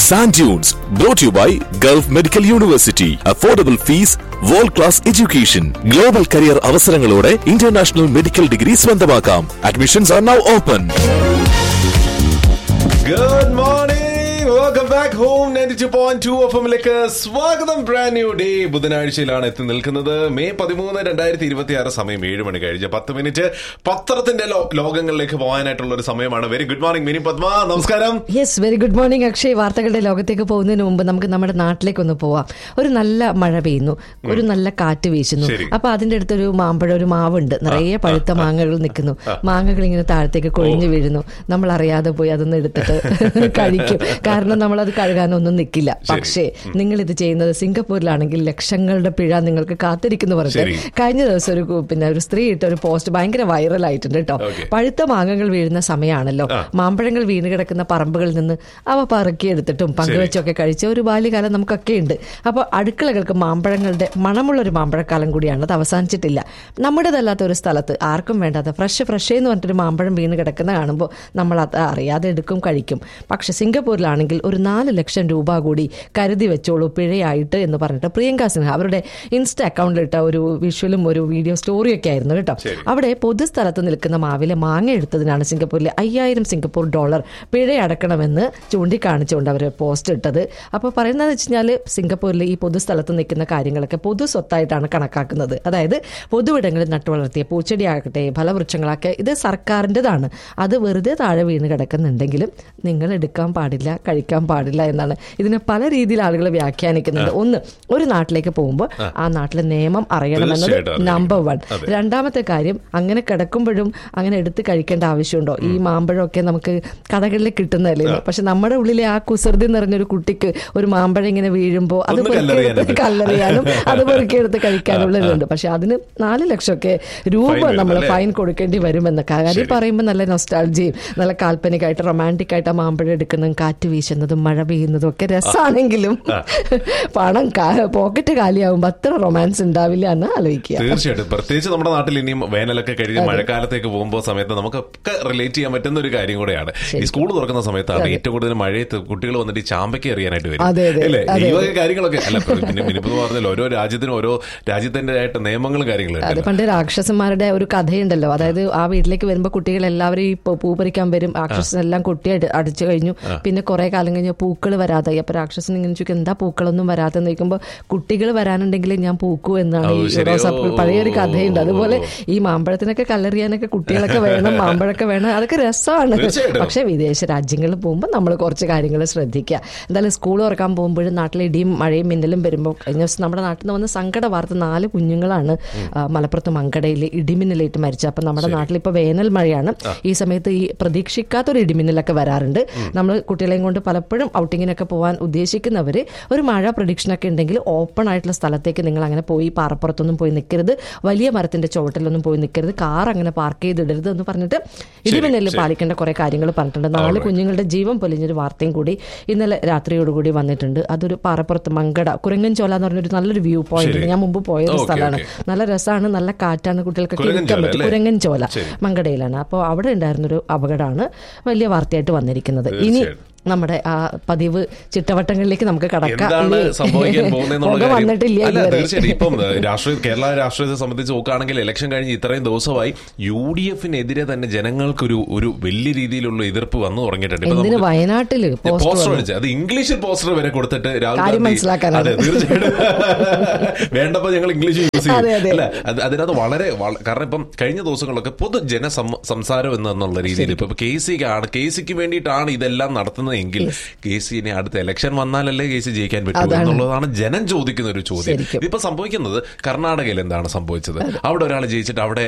Sand Dunes, brought to you by Gulf Medical University. Affordable fees, world class education. Global career അവസരങ്ങളോടെ international medical degree സ്വന്തമാക്കാം admissions are now open good morning welcome back home ninety two point two F എമ്മിലേക്ക് സ്വാഗതം brand new day ബുധനാഴ്ചയിലാണ് എത്തി നിൽക്കുന്നത് May പതിമൂന്ന് രണ്ടായിരത്തി ഇരുപത്തി ആറ് സമയം ഏഴ് മണി കഴിഞ്ഞ് പത്ത് മിനിറ്റ് പത്രത്തിന്റെ ലോ- ലോകങ്ങളിലേക്ക് പോകാനായിട്ടുള്ള ഒരു സമയമാണ് very good morning Mini Padma നമസ്കാരം yes very good morning Akshay വാർത്തകളുടെ ലോകത്തേക്ക് പോകുന്നതിന് മുമ്പ് നമുക്ക് നമ്മുടെ നാട്ടിലേക്ക് ഒന്ന് പോവാം ഒരു നല്ല മഴ പെയ്യുന്നു ഒരു നല്ല കാറ്റ് വീശുന്നു ശരി. അപ്പൊ അതിന്റെ അടുത്തൊരു മാമ്പഴം ഒരു മാവുണ്ട് നിറയെ പഴുത്ത മാങ്ങകൾ നിൽക്കുന്നു മാങ്ങകൾ ഇങ്ങനെ താഴത്തേക്ക് കൊഴിഞ്ഞു വീഴുന്നു നമ്മൾ അറിയാതെ പോയി അതൊന്ന് എടുത്തിട്ട് കഴിക്കും കാരണം നമ്മൾ അത് കഴുകാനൊന്നും നിൽക്കില്ല പക്ഷേ നിങ്ങൾ ഇത് ചെയ്യുന്നത് സിംഗപ്പൂരിലാണെങ്കിൽ ലക്ഷങ്ങളുടെ പിഴ നിങ്ങൾക്ക് കാത്തിരിക്കുന്നു പറഞ്ഞിട്ട് ശരി. കഴിഞ്ഞ ദിവസം ഒരു കു- പിന്നെ ഒരു സ്ത്രീ ഇട്ട ഒരു പോസ്റ്റ് ഭയങ്കര വൈറൽ ആയിട്ടുണ്ട് കേട്ടോ Okay. പഴുത്ത മാങ്ങകൾ വീഴുന്ന സമയമാണല്ലോ മാമ്പഴങ്ങൾ വീണ് കിടക്കുന്ന പറമ്പുകളിൽ നിന്ന് അവ പറക്കിയെടുത്തിട്ടും പങ്കുവെച്ചൊക്കെ കഴിച്ച ഒരു ബാല്യകാലം നമുക്കൊക്കെ ഉണ്ട് അപ്പോൾ അടുക്കളകൾക്ക് മാമ്പഴങ്ങളുടെ മണമുള്ള ഒരു മാമ്പഴക്കാലം കൂടിയാണ് അത് അവസാനിച്ചിട്ടില്ല നമ്മുടേതല്ലാത്ത ഒരു സ്ഥലത്ത് ആർക്കും വേണ്ടാത്ത ഫ്രഷ് ഫ്രഷ് എന്ന് പറഞ്ഞിട്ടൊരു മാമ്പഴം വീണ് കിടക്കുന്ന കാണുമ്പോൾ നമ്മൾ അത് അറിയാതെ എടുക്കും കഴിക്കും പക്ഷെ സിംഗപ്പൂരിലാണെങ്കിൽ ഒരു നാല് ലക്ഷം രൂപ കൂടി കരുതി വെച്ചോളൂ പിഴയായിട്ട് എന്ന് പറഞ്ഞിട്ട് പ്രിയങ്ക സിൻഹ അവരുടെ ഇൻസ്റ്റ അക്കൗണ്ടിലിട്ട ഒരു വിഷ്വലും ഒരു വീഡിയോ സ്റ്റോറിയൊക്കെ ആയിരുന്നു കേട്ടോ അവിടെ പൊതുസ്ഥലത്ത് നിൽക്കുന്ന മാവിലെ മാങ്ങ എടുത്തതിനാണ് സിംഗപ്പൂരിലെ അയ്യായിരം സിംഗപ്പൂർ ഡോളർ പിഴ അടക്കണമെന്ന് ചൂണ്ടിക്കാണിച്ചുകൊണ്ട് അവർ പോസ്റ്റ് ഇട്ടത് അപ്പോൾ പറയുന്നത് വെച്ച് കഴിഞ്ഞാൽ സിംഗപ്പൂരിൽ ഈ പൊതുസ്ഥലത്ത് നിൽക്കുന്ന കാര്യങ്ങളൊക്കെ പൊതു സ്വത്തായിട്ടാണ് കണക്കാക്കുന്നത് അതായത് പൊതുവിടങ്ങളിൽ നട്ടുവളർത്തിയ പൂച്ചെടിയാകട്ടെ ഫലവൃക്ഷങ്ങളൊക്കെ ഇത് സർക്കാരിൻ്റെതാണ് അത് വെറുതെ താഴെ വീണ് കിടക്കുന്നുണ്ടെങ്കിലും നിങ്ങൾ എടുക്കാൻ പാടില്ല കഴിക്കാൻ പാടില്ല എന്നാണ് ഇതിനെ പല രീതിയിൽ ആളുകൾ വ്യാഖ്യാനിക്കുന്നുണ്ട് ഒന്ന് ഒരു നാട്ടിലേക്ക് പോകുമ്പോൾ ആ നാട്ടിലെ നിയമം അറിയണമെന്നത് തീർച്ചയായിട്ടും അറിയണം. നമ്പർ വൺ രണ്ടാമത്തെ കാര്യം അങ്ങനെ കിടക്കുമ്പോഴും അങ്ങനെ എടുത്ത് കഴിക്കേണ്ട ആവശ്യമുണ്ടോ ഈ മാമ്പഴമൊക്കെ നമുക്ക് കടകളിൽ കിട്ടുന്നതല്ലേ പക്ഷെ നമ്മുടെ ഉള്ളിലെ ആ കുസൃതി നിറഞ്ഞൊരു കുട്ടിക്ക് ഒരു മാമ്പഴം ഇങ്ങനെ വീഴുമ്പോൾ അത് ഒന്ന് പെറുക്കിയെടുത്ത് കല്ലെറിയാനൊക്കെ. കല്ലെറിയാനും അത് പെറുക്കിയെടുത്ത് കഴിക്കാനുള്ള ഇതുണ്ട് പക്ഷെ അതിന് നാല് ലക്ഷമൊക്കെ രൂപ Fine വരും, നമ്മൾ അല്ലേ? ഫൈൻ കൊടുക്കേണ്ടി വരുമെന്ന് കാര്യം പറയുമ്പോൾ നല്ല നൊസ്റ്റാൾജിയും നല്ല കാൽപ്പനികമായിട്ട് റൊമാൻറ്റിക് ആയിട്ട് ആ മാമ്പഴം എടുക്കുന്നതും കാറ്റ് വീശുന്നതും മഴ പെയ്യുന്നതും ഒക്കെ രസമാണെങ്കിലും പണം കാ- പോക്കറ്റ് കാലിയാവുമ്പോൾ അത്ര റൊമാൻസ് ഉണ്ടാവില്ല എന്ന് ആലോചിക്കുക തീർച്ചയായിട്ടും പ്രത്യേകിച്ച് നമ്മുടെ നാട്ടിൽ ഇനിയും വേനലൊക്കെ കഴിഞ്ഞ് മഴക്കാലത്തേക്ക് പോകുമ്പോൾ സമയത്ത് നമുക്കൊക്കെ റിലേറ്റ് ചെയ്യാൻ പറ്റുന്ന ഒരു കാര്യം കൂടെയാണ് ഈ സ്കൂൾ തുറക്കുന്ന സമയത്താണ് ഏറ്റവും കൂടുതൽ മഴയത്ത് കുട്ടികൾ വന്നിട്ട് ഈ ചാമ്പയ്ക്ക് എറിയാനായിട്ട് വരും അതെ, അതെ, അല്ലേ അതെ, ഈ വക കാര്യങ്ങളൊക്കെ അല്ല പിന്നെ മിനിപ്പ് പറഞ്ഞല്ലോ ഓരോ രാജ്യത്തിനും ഓരോ രാജ്യത്തിന്റെ ആയിട്ട് നിയമങ്ങളും കാര്യങ്ങളും അത് ഉണ്ടല്ലോ. പണ്ട് രാക്ഷസന്മാരുടെ ഒരു കഥയുണ്ടല്ലോ അതായത് ആ വീട്ടിലേക്ക് വരുമ്പോൾ കുട്ടികൾ എല്ലാവരും ഈ പൂ- പൂ പറിക്കാൻ വരും രാക്ഷസനെല്ലാം കൊട്ടി അടി- അടിച്ചു കഴിഞ്ഞു പിന്നെ കുറെ കാലം കഴിഞ്ഞ് പൂക്കൾ വരാതായി അപ്പൊ രാക്ഷസൻ ഇങ്ങനെ ചോദിക്കും എന്താ പൂക്കളൊന്നും വരാത്തെന്ന് ചോദിക്കുമ്പോൾ കുട്ടികൾ വരാനുണ്ടെങ്കിൽ ഞാൻ പൂക്കൂ എന്നാണ് ഓ, ഈ ശരി. റോസാപ്പൂ ഓ, പഴയൊരു കഥയുണ്ട് അതുപോലെ ഓ. ഈ മാമ്പഴത്തിനൊക്കെ കല്ലെറിയാനൊക്കെ കുട്ടികളൊക്കെ വേണം മാമ്പഴമൊക്കെ വേണം അതൊക്കെ രസമാണ് തീർച്ചയായിട്ടും. പക്ഷെ വിദേശ രാജ്യങ്ങളിൽ പോകുമ്പോൾ നമ്മൾ കുറച്ച് കാര്യങ്ങൾ ശ്രദ്ധിക്കുക എന്തായാലും സ്കൂൾ തുറക്കാൻ പോകുമ്പോഴും നാട്ടിൽ ഇടിയും മഴയും മിന്നലും വരുമ്പോൾ കഴിഞ്ഞ ദിവസം നമ്മുടെ നാട്ടിൽ നിന്ന് വന്ന സങ്കട വാർത്ത നാല് കുഞ്ഞുങ്ങളാണ് ആ, മലപ്പുറത്ത് മങ്കടയിൽ ഇടിമിന്നലേറ്റ് മരിച്ചത് അപ്പം നമ്മുടെ നാട്ടിൽ ഇപ്പോൾ വേനൽ മഴയാണ് ഈ സമയത്ത് ഈ പ്രതീക്ഷിക്കാത്തൊരു ഇടിമിന്നലൊക്കെ വരാറുണ്ട് നമ്മൾ കുട്ടികളെയും കൊണ്ട് പലപ്പോഴും ഔട്ടിങ്ങിനൊക്കെ പോകാൻ ഉദ്ദേശിക്കുന്നവർ ഒരു മഴ പ്രഡിക്ഷനൊക്കെ ഉണ്ടെങ്കിൽ ഓപ്പൺ ആയിട്ടുള്ള സ്ഥലത്തേക്ക് നിങ്ങൾ അങ്ങനെ പോയി പാറപ്പുറത്തൊന്നും പോയി നിൽക്കരുത് വലിയ മരത്തിന്റെ ചുവട്ടിലൊന്നും പോയി നിൽക്കരുത് കാർ അങ്ങനെ പാർക്ക് ചെയ്തിടരുത് എന്ന് പറഞ്ഞിട്ട് ഇടിമിന്നലിൽ പാലിക്കേണ്ട കുറെ കാര്യങ്ങൾ പറഞ്ഞിട്ടുണ്ട് നാല് കുഞ്ഞുങ്ങളുടെ ജീവൻ പൊലിഞ്ഞൊരു വാർത്തയും കൂടി ഇന്നലെ രാത്രിയോടുകൂടി വന്നിട്ടുണ്ട് അതൊരു പാറപ്പുറത്ത് മങ്കട കുരങ്ങൻ ചോല എന്ന് പറഞ്ഞൊരു നല്ലൊരു വ്യൂ പോയിന്റ് ശരി. ഞാൻ മുമ്പ് പോയൊരു ഓക്കേ, സ്ഥലമാണ് ഓക്കേ. നല്ല രസമാണ് നല്ല കാറ്റാണ് കുട്ടികൾക്കൊക്കെ കുരങ്ങൻ ഇരിക്കാൻ ചോല പറ്റും അല്ലേ? കുരങ്ങൻ ചോല ശരി. മങ്കടയിലാണ് അപ്പോൾ അവിടെ ഉണ്ടായിരുന്നൊരു അപകടമാണ് വലിയ വാർത്തയായിട്ട് വന്നിരിക്കുന്നത് ഇനി തീർച്ചയായും. നമ്മുടെ ആ പതിവ് ചിട്ടവട്ടങ്ങളിലേക്ക് നമുക്ക് കടക്കാം എന്താണ് ഇല്ലേ? സംഭവിക്കാൻ പോകുന്നതെന്നുള്ള പുക കാര്യം വന്നിട്ടില്ല അല്ല ഇതുവരെ. തീർച്ചയായിട്ടും ഇപ്പം ഏഹ്, രാഷ്ട്രീയ കേരള രാഷ്ട്രീയത്തെ സംബന്ധിച്ച് നോക്കുകയാണെങ്കിൽ ഇലക്ഷൻ കഴിഞ്ഞ് ഇത്രയും ദിവസമായി യു ഡി എഫിനെതിരെ തന്നെ ജനങ്ങൾക്കൊരു ഒരു വലിയ രീതിയിലുള്ള എതിർപ്പ് വന്നു തുടങ്ങിയിട്ടുണ്ട് ഇപ്പൊ എന്തിന് നമുക്ക് വയനാട്ടില് പോസ്റ്റർ പോസ്റ്റർ വന്നു. അടിച്ച് അത് ഇംഗ്ലീഷിൽ പോസ്റ്റർ വരെ കൊടുത്തിട്ട് രാഹുൽ കാര്യം ഗാന്ധി മനസ്സിലാക്കാനാണ്. അതെ തീർച്ചയായിട്ടും വേണ്ടപ്പോ ഞങ്ങൾ ഇംഗ്ലീഷ് യൂസ് ചെയ്യും അതെ, അതെ. അല്ല അത് അതിനകത്ത് വളരെ വള- കാരണം ഇപ്പം കഴിഞ്ഞ ദിവസങ്ങളിലൊക്കെ പൊതുജന സം- സംസാരം എന്നുള്ള രീതിയിൽ ഇപ്പൊ കെ സിക്കാണ് കെ സിക്ക് വേണ്ടിയിട്ടാണ് ഇതെല്ലാം നടത്തുന്നതെങ്കിൽ കെ സിനെ അടുത്ത ഇലക്ഷൻ വന്നാലല്ലേ കെ സി ജയിക്കാൻ പറ്റൂ അതാണ്. എന്നുള്ളതാണ് ജനം ചോദിക്കുന്ന ഒരു ചോദ്യം ശരിക്കും. ഇപ്പൊ സംഭവിക്കുന്നത് കർണാടകയിൽ എന്താണ് സംഭവിച്ചത് അവിടെ ഒരാൾ ജയിച്ചിട്ട് അവിടെ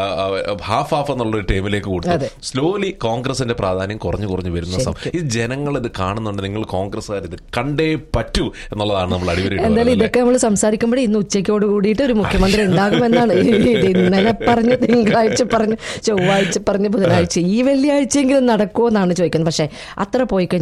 ഹാഫ് ഹാഫ് എന്നുള്ള ഒരു ടീമിലേക്ക് കൊടുത്തു അതെ. സ്ലോലി കോൺഗ്രസിന്റെ പ്രാധാന്യം കുറഞ്ഞു കുറഞ്ഞു വരുന്ന സമയം ഈ ജനങ്ങൾ ഇത് കാണുന്നുണ്ട് നിങ്ങൾ കോൺഗ്രസ്സുകാർ ഇത് കണ്ടേ പറ്റൂ എന്നുള്ളതാണ് നമ്മൾ അടിവരയിട്ട് എന്തായാലും പറയുന്നത് ഇതൊക്കെ നമ്മൾ സംസാരിക്കുമ്പോൾ ഇന്ന് ഉച്ചയ്ക്കോട് കൂടിയിട്ട് ഒരു മുഖ്യമന്ത്രി ഉണ്ടാകുമെന്നാണ് ഇത് ഇന്നലെ പറഞ്ഞു തിങ്കളാഴ്ച പറഞ്ഞു ചൊവ്വാഴ്ച പറഞ്ഞു ബുധനാഴ്ച ഈ വെള്ളിയാഴ്ചയെങ്കിലും നടക്കുമോ എന്നാണ് ചോദിക്കുന്നത് പക്ഷേ അത്ര പോയി കഴിഞ്ഞാൽ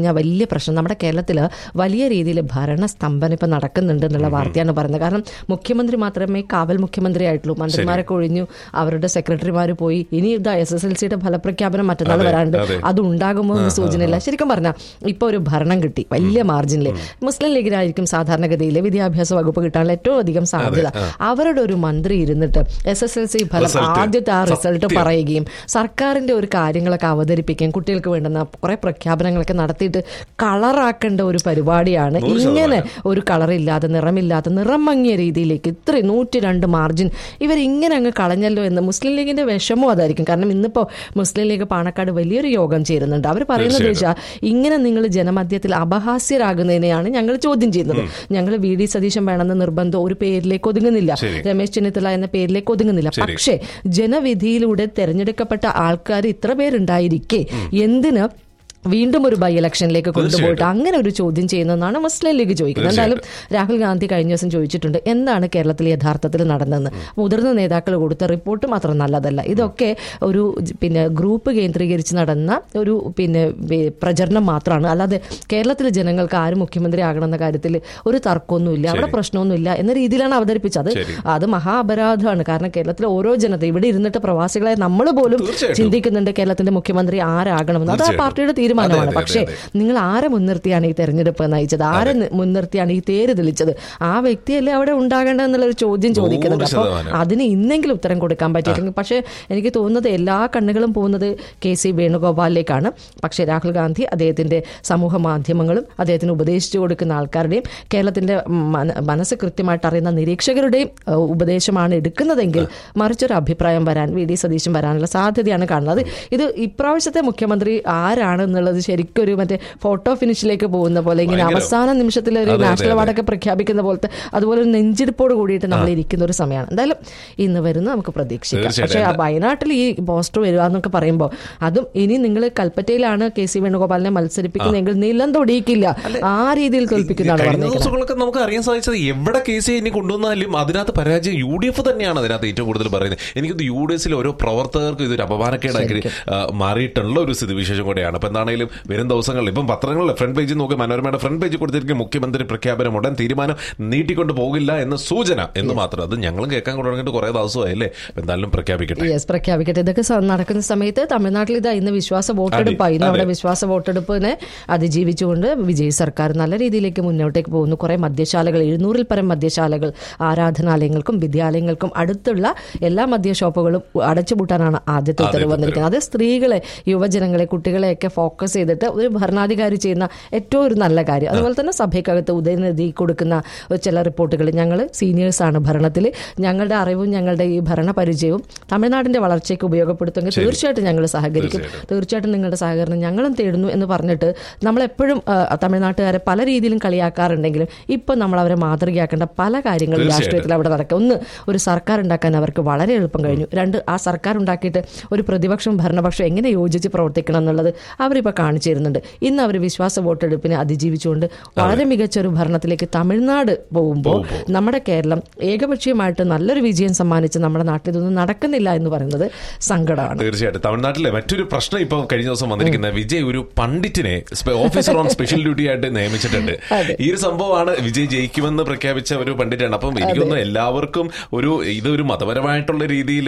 കഴിഞ്ഞാൽ വലിയ പ്രശ്നം നമ്മുടെ കേരളത്തിൽ വലിയ രീതിയിൽ ഭരണസ്തംഭനം ഇപ്പം നടക്കുന്നുണ്ട് എന്നുള്ള വാർത്തയാണ് പറയുന്നത് കാരണം മുഖ്യമന്ത്രി മാത്രമേ കാവൽ മുഖ്യമന്ത്രി ആയിട്ടുള്ളൂ മന്ത്രിമാരൊക്കെ ഒഴിഞ്ഞു അവരുടെ സെക്രട്ടറിമാർ പോയി ഇനി ഇതാ എസ് എസ് എൽ സിയുടെ ഫലപ്രഖ്യാപനം മറ്റന്നാൾ അതെ, വരാണ്ട് അതെ. അത് ഉണ്ടാകുമോ എന്ന് സൂചനയില്ല ശരിക്കും പറഞ്ഞാൽ ഇപ്പൊ ഒരു ഭരണം കിട്ടി വലിയ മാർജിനിൽ മുസ്ലിം ലീഗിനായിരിക്കും സാധാരണഗതിയിൽ വിദ്യാഭ്യാസ വകുപ്പ് കിട്ടാനുള്ള ഏറ്റവും അധികം സാധ്യത അവരുടെ ഒരു മന്ത്രി ഇരുന്നിട്ട് എസ് എസ് എൽ സി ഫലം Result. ആദ്യത്തെ ആ റിസൾട്ട് സത്യം. പറയുകയും സർക്കാരിന്റെ ഒരു കാര്യങ്ങളൊക്കെ അവതരിപ്പിക്കുകയും കുട്ടികൾക്ക് വേണ്ടുന്ന കുറെ പ്രഖ്യാപനങ്ങളൊക്കെ നടത്തിയിട്ട് കളറാക്കേണ്ട ഒരു പരിപാടിയാണ് നൂറ് ഇങ്ങനെ ഒരു കളറില്ലാതെ നിറമില്ലാത്ത നിറം മങ്ങിയ രീതിയിലേക്ക് ഇത്ര നൂറ്റി രണ്ട് മാർജിൻ ഇവർ ഇങ്ങനെ അങ്ങ് കളഞ്ഞല്ലോ എന്ന് മുസ്ലിം ലീഗിന്റെ വിഷമം അതായിരിക്കും കാരണം ഇന്നിപ്പോ മുസ്ലിം ലീഗ് പാണക്കാട് വലിയൊരു യോഗം ചേരുന്നുണ്ട് അവർ പറയുന്നത് വെച്ചാൽ ഇങ്ങനെ നിങ്ങൾ ജനമധ്യത്തിൽ അപഹാസ്യരാകുന്നതിനെയാണ് ഞങ്ങൾ ചോദ്യം ചെയ്യുന്നത് ഞങ്ങൾ വി ഡി സതീശൻ വേണമെന്ന് നിർബന്ധം ഒരു പേരിലേക്ക് ഒതുങ്ങുന്നില്ല ശരി. രമേശ് ചെന്നിത്തല എന്ന പേരിലേക്ക് ഒതുങ്ങുന്നില്ല പക്ഷേ ജനവിധിയിലൂടെ തെരഞ്ഞെടുക്കപ്പെട്ട ആൾക്കാർ ഇത്ര പേരുണ്ടായിരിക്കെ എന്തിന് വീണ്ടും ഒരു ബൈ ഇലക്ഷനിലേക്ക് കൊണ്ടുപോയിട്ട് അങ്ങനെ ഒരു ചോദ്യം ചെയ്യുന്നതെന്നാണ് മുസ്ലിം ലീഗ് ചോദിക്കുന്നത് എന്തായാലും രാഹുൽ ഗാന്ധി കഴിഞ്ഞ ദിവസം ചോദിച്ചിട്ടുണ്ട് എന്താണ് കേരളത്തിൽ യഥാർത്ഥത്തിൽ നടന്നതെന്ന് മുതിർന്ന നേതാക്കൾ കൊടുത്ത റിപ്പോർട്ട് മാത്രം നല്ലതല്ല ഇതൊക്കെ ഒരു ജ് പിന്നെ ഗ്രൂപ്പ് കേന്ദ്രീകരിച്ച് നടന്ന ഒരു പിന്നെ വേ- പ്രചരണം മാത്രമാണ് അല്ലാതെ കേരളത്തിലെ ജനങ്ങൾക്ക് ആര് മുഖ്യമന്ത്രി ആകണമെന്ന കാര്യത്തിൽ ഒരു തർക്കമൊന്നുമില്ല അവിടെ പ്രശ്നമൊന്നുമില്ല എന്ന രീതിയിലാണ് അവതരിപ്പിച്ചത് ശരി. അത് മഹാ അപരാധമാണ് കാരണം കേരളത്തിലെ ഓരോ ജനത ഇവിടെ ഇരുന്നിട്ട് പ്രവാസികളെ നമ്മൾ പോലും തീർച്ചയായിട്ടും. ചിന്തിക്കുന്നുണ്ട് കേരളത്തിന്റെ മുഖ്യമന്ത്രി ആരാകണമെന്ന് അത് ആ തീർച്ചയായിട്ടും. പാർട്ടിയുടെ തീരുമാനമാണ് അതെ, അതെ, പക്ഷേ അതെ. നിങ്ങൾ ആരെ മുൻനിർത്തിയാണ് ഈ തെരഞ്ഞെടുപ്പ് നയിച്ചത് ആരെ നി- മുൻനിർത്തിയാണ് ഈ തേര് തെളിച്ചത് ആ വ്യക്തിയല്ലേ അവിടെ ഉണ്ടാകേണ്ടതെന്നുള്ള ഒരു ചോദ്യം ചോദിക്കുന്നുണ്ട് അപ്പോൾ ശതമാനം. അതിന് ഇന്നെങ്കിലും ഉത്തരം കൊടുക്കാൻ പറ്റിയില്ലെങ്കിൽ പക്ഷേ എനിക്ക് തോന്നുന്നത് എല്ലാ കണ്ണുകളും പോകുന്നത് കെ സി വേണുഗോപാലിലേക്കാണ് പക്ഷേ രാഹുൽ ഗാന്ധി അദ്ദേഹത്തിന്റെ സമൂഹ മാധ്യമങ്ങളും അദ്ദേഹത്തിന് ഉപദേശിച്ചു കൊടുക്കുന്ന ആൾക്കാരുടെയും കേരളത്തിന്റെ മന- മനസ്സ് കൃത്യമായിട്ട് അറിയുന്ന നിരീക്ഷകരുടെയും ഏഹ്, ഉപദേശമാണ് എടുക്കുന്നതെങ്കിൽ മറിച്ചൊരു അഭിപ്രായം വരാൻ വി ഡി സതീശൻ വരാനുള്ള സാധ്യതയാണ് കാണുന്നത് ഇത് ഇപ്രാവശ്യത്തെ മുഖ്യമന്ത്രി ആരാണെന്നുള്ളത് ശരിക്കൊരു മറ്റേ ഫോട്ടോ ഫിനിഷിലേക്ക് പോകുന്ന പോലെ ഇങ്ങനെ ഭയങ്കര- അവസാന നിമിഷത്തിൽ ഒരു അതെ, അതെ, നാഷണൽ അതെ. അവാർഡൊക്കെ പ്രഖ്യാപിക്കുന്ന പോലത്തെ അതുപോലെ ഒരു നെഞ്ചിടിപ്പോട് കൂടിയിട്ട് നമ്മൾ ഇരിക്കുന്ന ഒരു സമയമാണ് എന്തായാലും ഇന്ന് വരുന്ന നമുക്ക് പ്രതീക്ഷിക്കാം തീർച്ചയായിട്ടും. പക്ഷേ ആ വയനാട്ടിൽ ഈ പോസ്റ്റർ വരിക എന്നൊക്കെ പറയുമ്പോൾ അതും ഇനി നിങ്ങൾ കൽപ്പറ്റയിലാണ് കെ സി വേണുഗോപാലിനെ മത്സരിപ്പിക്കുന്നതെങ്കിൽ നിലം തൊടിയിക്കില്ല ആ രീതിയിൽ തോൽപ്പിക്കുന്നതാണ് കഴിഞ്ഞ പറഞ്ഞേക്കുന്നത് ദിവസങ്ങളൊക്കെ നമുക്ക് അറിയാൻ സാധിച്ചത് എവിടെ കേസ് ഇനി കൊണ്ടുവന്നാലും അതിനകത്ത് പരാജയം യു ഡി എഫ് തന്നെയാണ് അതിനകത്ത് ഏറ്റവും കൂടുതൽ പറയുന്നത് എനിക്കത് യു ഡി എസിലെ ഓരോ പ്രവർത്തകർക്ക് ഇതൊരു അപമാനക്കേടാക്കി ആ, മാറിയിട്ടുള്ള ഒരു സ്ഥിതിവിശേഷം കൂടെയാണ് അപ്പൊ എന്താണെങ്കിലും വരും ദിവസങ്ങളിൽ ഇപ്പം പത്രങ്ങളിലെ ഫ്രണ്ട് പേജിൽ നോക്കി മനോരമയുടെ ഫ്രണ്ട് പേജിൽ കൊടുത്തിരിക്കും മുഖ്യമന്ത്രി പ്രഖ്യാപനം ഉടൻ തീരുമാനം നീട്ടിക്കൊണ്ട് പോകില്ല എന്ന സൂചന എന്ന് മാത്രം അത് ഞങ്ങളും കേൾക്കാൻ തുടങ്ങിയിട്ട് കുറെ ദിവസമായല്ലേ അപ്പൊ എന്തായാലും പ്രഖ്യാപിക്കട്ടെ യെസ് പ്രഖ്യാപിക്കട്ടെ ഇതൊക്കെ സ- നടക്കുന്ന സമയത്ത് തമിഴ്നാട്ടിൽ ഇതാ ഇന്ന് വിശ്വാസ വോട്ടെടുപ്പായി ഇന്ന് അതെ. അവിടെ വിശ്വാസ വോട്ടെടുപ്പിനെ അതിജീവിച്ചുകൊണ്ട് വിജയ് സർക്കാർ നല്ല രീതിയിലേക്ക് മുന്നോട്ടേക്ക് പോകുന്നു കുറെ മദ്യശാലകൾ എഴുന്നൂറിൽ പരം മദ്യശാലകൾ ആരാധനാലയങ്ങൾക്കും വിദ്യാലയങ്ങൾക്കും അടുത്തുള്ള എല്ലാ മദ്യ ഷോപ്പുകളും അടച്ചുപൂട്ടാനാണ് ആദ്യത്തെ ഉത്തരവ് വന്നിരിക്കുന്നത് അത് സ്ത്രീകളെ യുവജനങ്ങളെ കുട്ടികളെയൊക്കെ ഫോക്കസ് ചെയ്തിട്ട് ഒരു ഭരണാധികാരി ചെയ്യുന്ന ഏറ്റവും ഒരു നല്ല കാര്യം അതുപോലെ തന്നെ സഭയ്ക്കകത്ത് ഉദയനിധി കൊടുക്കുന്ന ചില റിപ്പോർട്ടുകൾ ഞങ്ങൾ സീനിയേഴ്സാണ് ഭരണത്തിൽ ഞങ്ങളുടെ അറിവും ഞങ്ങളുടെ ഈ ഭരണപരിചയവും തമിഴ്നാടിന്റെ വളർച്ചയ്ക്ക് ഉപയോഗപ്പെടുത്തുമെങ്കിൽ തീർച്ചയായിട്ടും ഞങ്ങൾ സഹകരിക്കും തീർച്ചയായിട്ടും നിങ്ങളുടെ സഹകരണം ഞങ്ങളും തേടുന്നു എന്ന് പറഞ്ഞിട്ട് നമ്മളെപ്പോഴും ആ, തമിഴ്നാട്ടുകാരെ പല രീതിയിലും കളിയാക്കാറുണ്ടെങ്കിലും ഇപ്പം നമ്മൾ അവരെ മാതൃകയാക്കേണ്ട പല കാര്യങ്ങളും തീർച്ചയായിട്ടും. രാഷ്ട്രീയത്തിൽ അവിടെ നടക്കുക ഒന്ന് ഒരു സർക്കാർ ഉണ്ടാക്കാൻ അവർക്ക് വളരെ എളുപ്പം കഴിഞ്ഞു രണ്ട് ആ സർക്കാർ ഉണ്ടാക്കിയിട്ട് ഒരു പ്രതിപക്ഷവും ഭരണപക്ഷവും എങ്ങനെ യോജിച്ച് പ്രവർത്തിക്കണം എന്നുള്ളത് അവരിപ്പോൾ കാണിച്ചു തരുന്നുണ്ട് ഇന്ന് അവർ വിശ്വാസ വോട്ടെടുപ്പിനെ അതിജീവിച്ചുകൊണ്ട് വളരെ മികച്ച ഒരു ഭരണത്തിലേക്ക് തമിഴ്നാട് പോകുമ്പോൾ നമ്മുടെ കേരളം ഏകപക്ഷീയമായിട്ട് നല്ലൊരു വിജയം സമ്മാനിച്ച് നമ്മുടെ നാട്ടിൽ ഇതൊന്നും നടക്കുന്നില്ല എന്ന് പറയുന്നത് സങ്കടമാണ് തീർച്ചയായിട്ടും തമിഴ്നാട്ടിലെ മറ്റൊരു പ്രശ്നം ഇപ്പൊ കഴിഞ്ഞ ദിവസം വന്നിരിക്കുന്ന വിജയ് ഒരു പണ്ഡിറ്റിനെ സ്പെ- ഓഫീസർ ഓൺ സ്പെഷ്യൽ ഡ്യൂട്ടി ആയിട്ട് നിയമിച്ചിട്ടുണ്ട് ഈ ഒരു സംഭവമാണ് വിജയ് ജയിക്കുമെന്ന് പ്രഖ്യാപിച്ച ഒരു പണ്ഡിറ്റാണ് അപ്പം എനിക്കൊന്ന് എല്ലാവർക്കും ഒരു ഇത് ഒരു മതപരമായിട്ടുള്ള രീതിയിൽ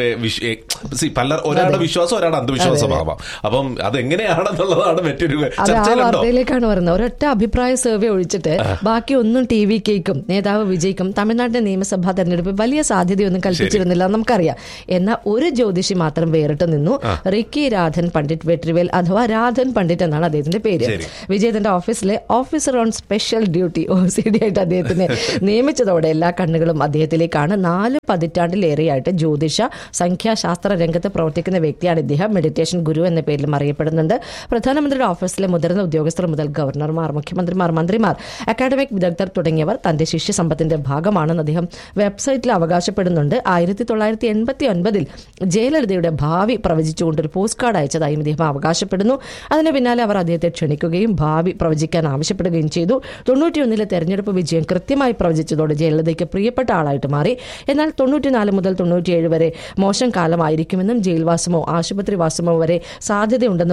പല ഒരാളുടെ വിശ്വാസം ഒരാളുടെ അന്ധവിശ്വാസമാവാം അപ്പം അതെങ്ങനെയാണെന്നുള്ളതാണ് മറ്റൊരു അത് ആ ചർച്ചയിലുണ്ടോ വാർത്തയിലേക്കാണ് വരുന്നത് ഒരൊറ്റ അഭിപ്രായ സർവേ ഒഴിച്ചിട്ട് ബാക്കി ഒന്നും ടി വി കേക്കും നേതാവ് വിജയ്ക്കും തമിഴ്നാട്ടിലെ നിയമസഭാ തെരഞ്ഞെടുപ്പ് വലിയ സാധ്യതയൊന്നും കൽപ്പിച്ചിരുന്നില്ല എന്ന് നമുക്കറിയാം എന്നാൽ ഒരു ജ്യോതിഷി മാത്രം വേറിട്ട് നിന്നു റിക്കി രാധൻ പണ്ഡിറ്റ് വെട്രിവേൽ അഥവാ രാധൻ പണ്ഡിറ്റ് എന്നാണ് അദ്ദേഹത്തിന്റെ പേര് ശരി. വിജയ് തന്റെ ഓഫീസിലെ officer on special duty O S D ആയിട്ട് അദ്ദേഹത്തിനെ നിയമിച്ചതോടെ എല്ലാ കണ്ണുകളും അദ്ദേഹത്തിലേക്കാണ് നാല് പതിറ്റാണ്ടിലേറെയായിട്ട് ജ്യോതിഷ സംഖ്യാശാസ്ത്ര രംഗത്ത് പ്രവർത്തിക്കുന്ന വ്യക്തിയാണ് ഇദ്ദേഹം മെഡിറ്റേഷൻ ഗുരു എന്ന പേരിലും അറിയപ്പെടുന്നുണ്ട് പ്രധാനമന്ത്രിയുടെ ഓഫീസിലെ മുതിർന്ന ഉദ്യോഗസ്ഥർ മുതൽ ഗവർണർമാർ മുഖ്യമന്ത്രിമാർ മന്ത്രിമാർ അക്കാഡമിക് വിദഗ്ധർ തുടങ്ങിയവർ തന്റെ ശിഷ്യസമ്പത്തിന്റെ ഭാഗമാണെന്ന് അദ്ദേഹം വെബ്സൈറ്റിൽ അവകാശപ്പെടുന്നുണ്ട് ആയിരത്തി തൊള്ളായിരത്തി എൺപത്തി ഒൻപതിൽ ജയലളിതയുടെ ഭാവി പ്രവചിച്ചുകൊണ്ട് ഒരു പോസ്റ്റ് കാർഡ് അയച്ചതായും ഇദ്ദേഹം അവകാശപ്പെടുന്നു അതിന് പിന്നാലെ അവർ അദ്ദേഹത്തെ ക്ഷണിക്കുകയും ഭാവി പ്രവചിക്കാൻ ആവശ്യപ്പെടുകയും ചെയ്തു തൊണ്ണൂറ്റിയൊന്നിലെ തെരഞ്ഞെടുപ്പ് വിജയം കൃത്യമായി പ്രവചിച്ചതോടെ ജയലളിതയ്ക്ക് പ്രിയപ്പെട്ട ആളായിട്ട് മാറി എന്നാൽ തൊണ്ണൂറ്റിനാല് മുതൽ തൊണ്ണൂറ്റിയേഴ് വരെ മോശം കാലമായിരിക്കുമെന്നും ജയിൽവാസമോ ആശുപത്രിവാസമോ വരെ സാധ്യതയുണ്ടെന്നും പ്രവചിച്ചത്